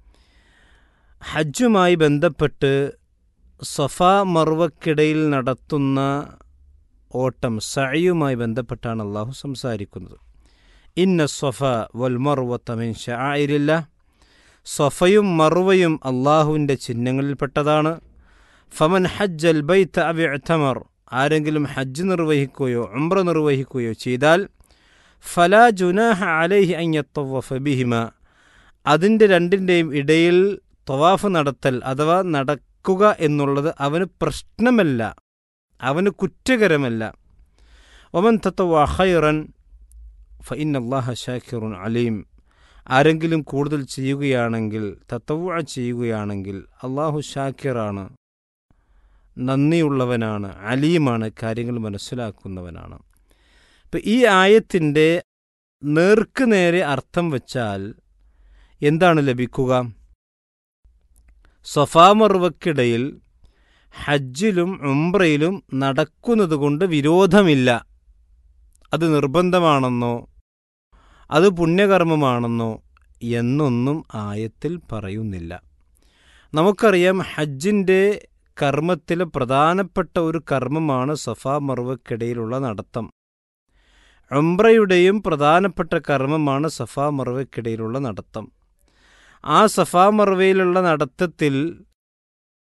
ഹജ്ജുമായി ബന്ധപ്പെട്ട് സഫ മർവക്കിടയിൽ നടത്തുന്ന ഓട്ടം സഅയുമായി ബന്ധപ്പെട്ടാണ് അള്ളാഹു സംസാരിക്കുന്നത് ഇന്ന സഫ വൽ മർവത്തമിൻ ഷായിരില്ല സഫയും മറുവയും അള്ളാഹുവിൻ്റെ ചിഹ്നങ്ങളിൽപ്പെട്ടതാണ് ഫമൻ ഹജ്ജ് അൽ ബൈത്ത് അവിഅ്തമർ ആരെങ്കിലും ഹജ്ജ് നിർവഹിക്കുകയോ ഉംറ നിർവഹിക്കുകയോ ചെയ്താൽ ഫലാ ജുനാഹ അലൈഹി അയ്യത്തവഫ ബിഹിമ അതിൻ്റെ രണ്ടിൻ്റെയും ഇടയിൽ തവാഫ് നടത്തൽ അഥവാ നടക്കുക എന്നുള്ളത് അവന് പ്രശ്നമല്ല അവന് കുറ്റകരമല്ല ഒമൻ തത്തവ ഖൈറൻ ഫഇൻ അള്ളാഹ ഷാക്കിറുൻ അലീം ആരെങ്കിലും കൂടുതൽ ചെയ്യുകയാണെങ്കിൽ തത്തവ ചെയ്യുകയാണെങ്കിൽ അള്ളാഹു ഷാക്കിറാണ് നന്ദിയുള്ളവനാണ് അലീമാണ് കാര്യങ്ങൾ മനസ്സിലാക്കുന്നവനാണ് ഇപ്പം ഈ ആയത്തിൻ്റെ നേർക്ക് നേരെ അർത്ഥം വെച്ചാൽ എന്താണ് ലഭിക്കുക സൊഫാമർവക്കിടയിൽ ഹജ്ജിലും ഉംറയിലും നടക്കുന്നത് കൊണ്ട് വിരോധമില്ല അത് നിർബന്ധമാണെന്നോ അത് പുണ്യകർമ്മമാണെന്നോ എന്നൊന്നും ആയത്തിൽ പറയുന്നില്ല നമുക്കറിയാം ഹജ്ജിൻ്റെ കർമ്മത്തിലെ പ്രധാനപ്പെട്ട ഒരു കർമ്മമാണ് സഫാ മർവക്കിടയിലുള്ള നടത്തം ഉംറയുടെയും പ്രധാനപ്പെട്ട കർമ്മമാണ് സഫാ മർവക്കിടയിലുള്ള നടത്തം ആ സഫാ മർവയിലുള്ള നടത്തത്തിൽ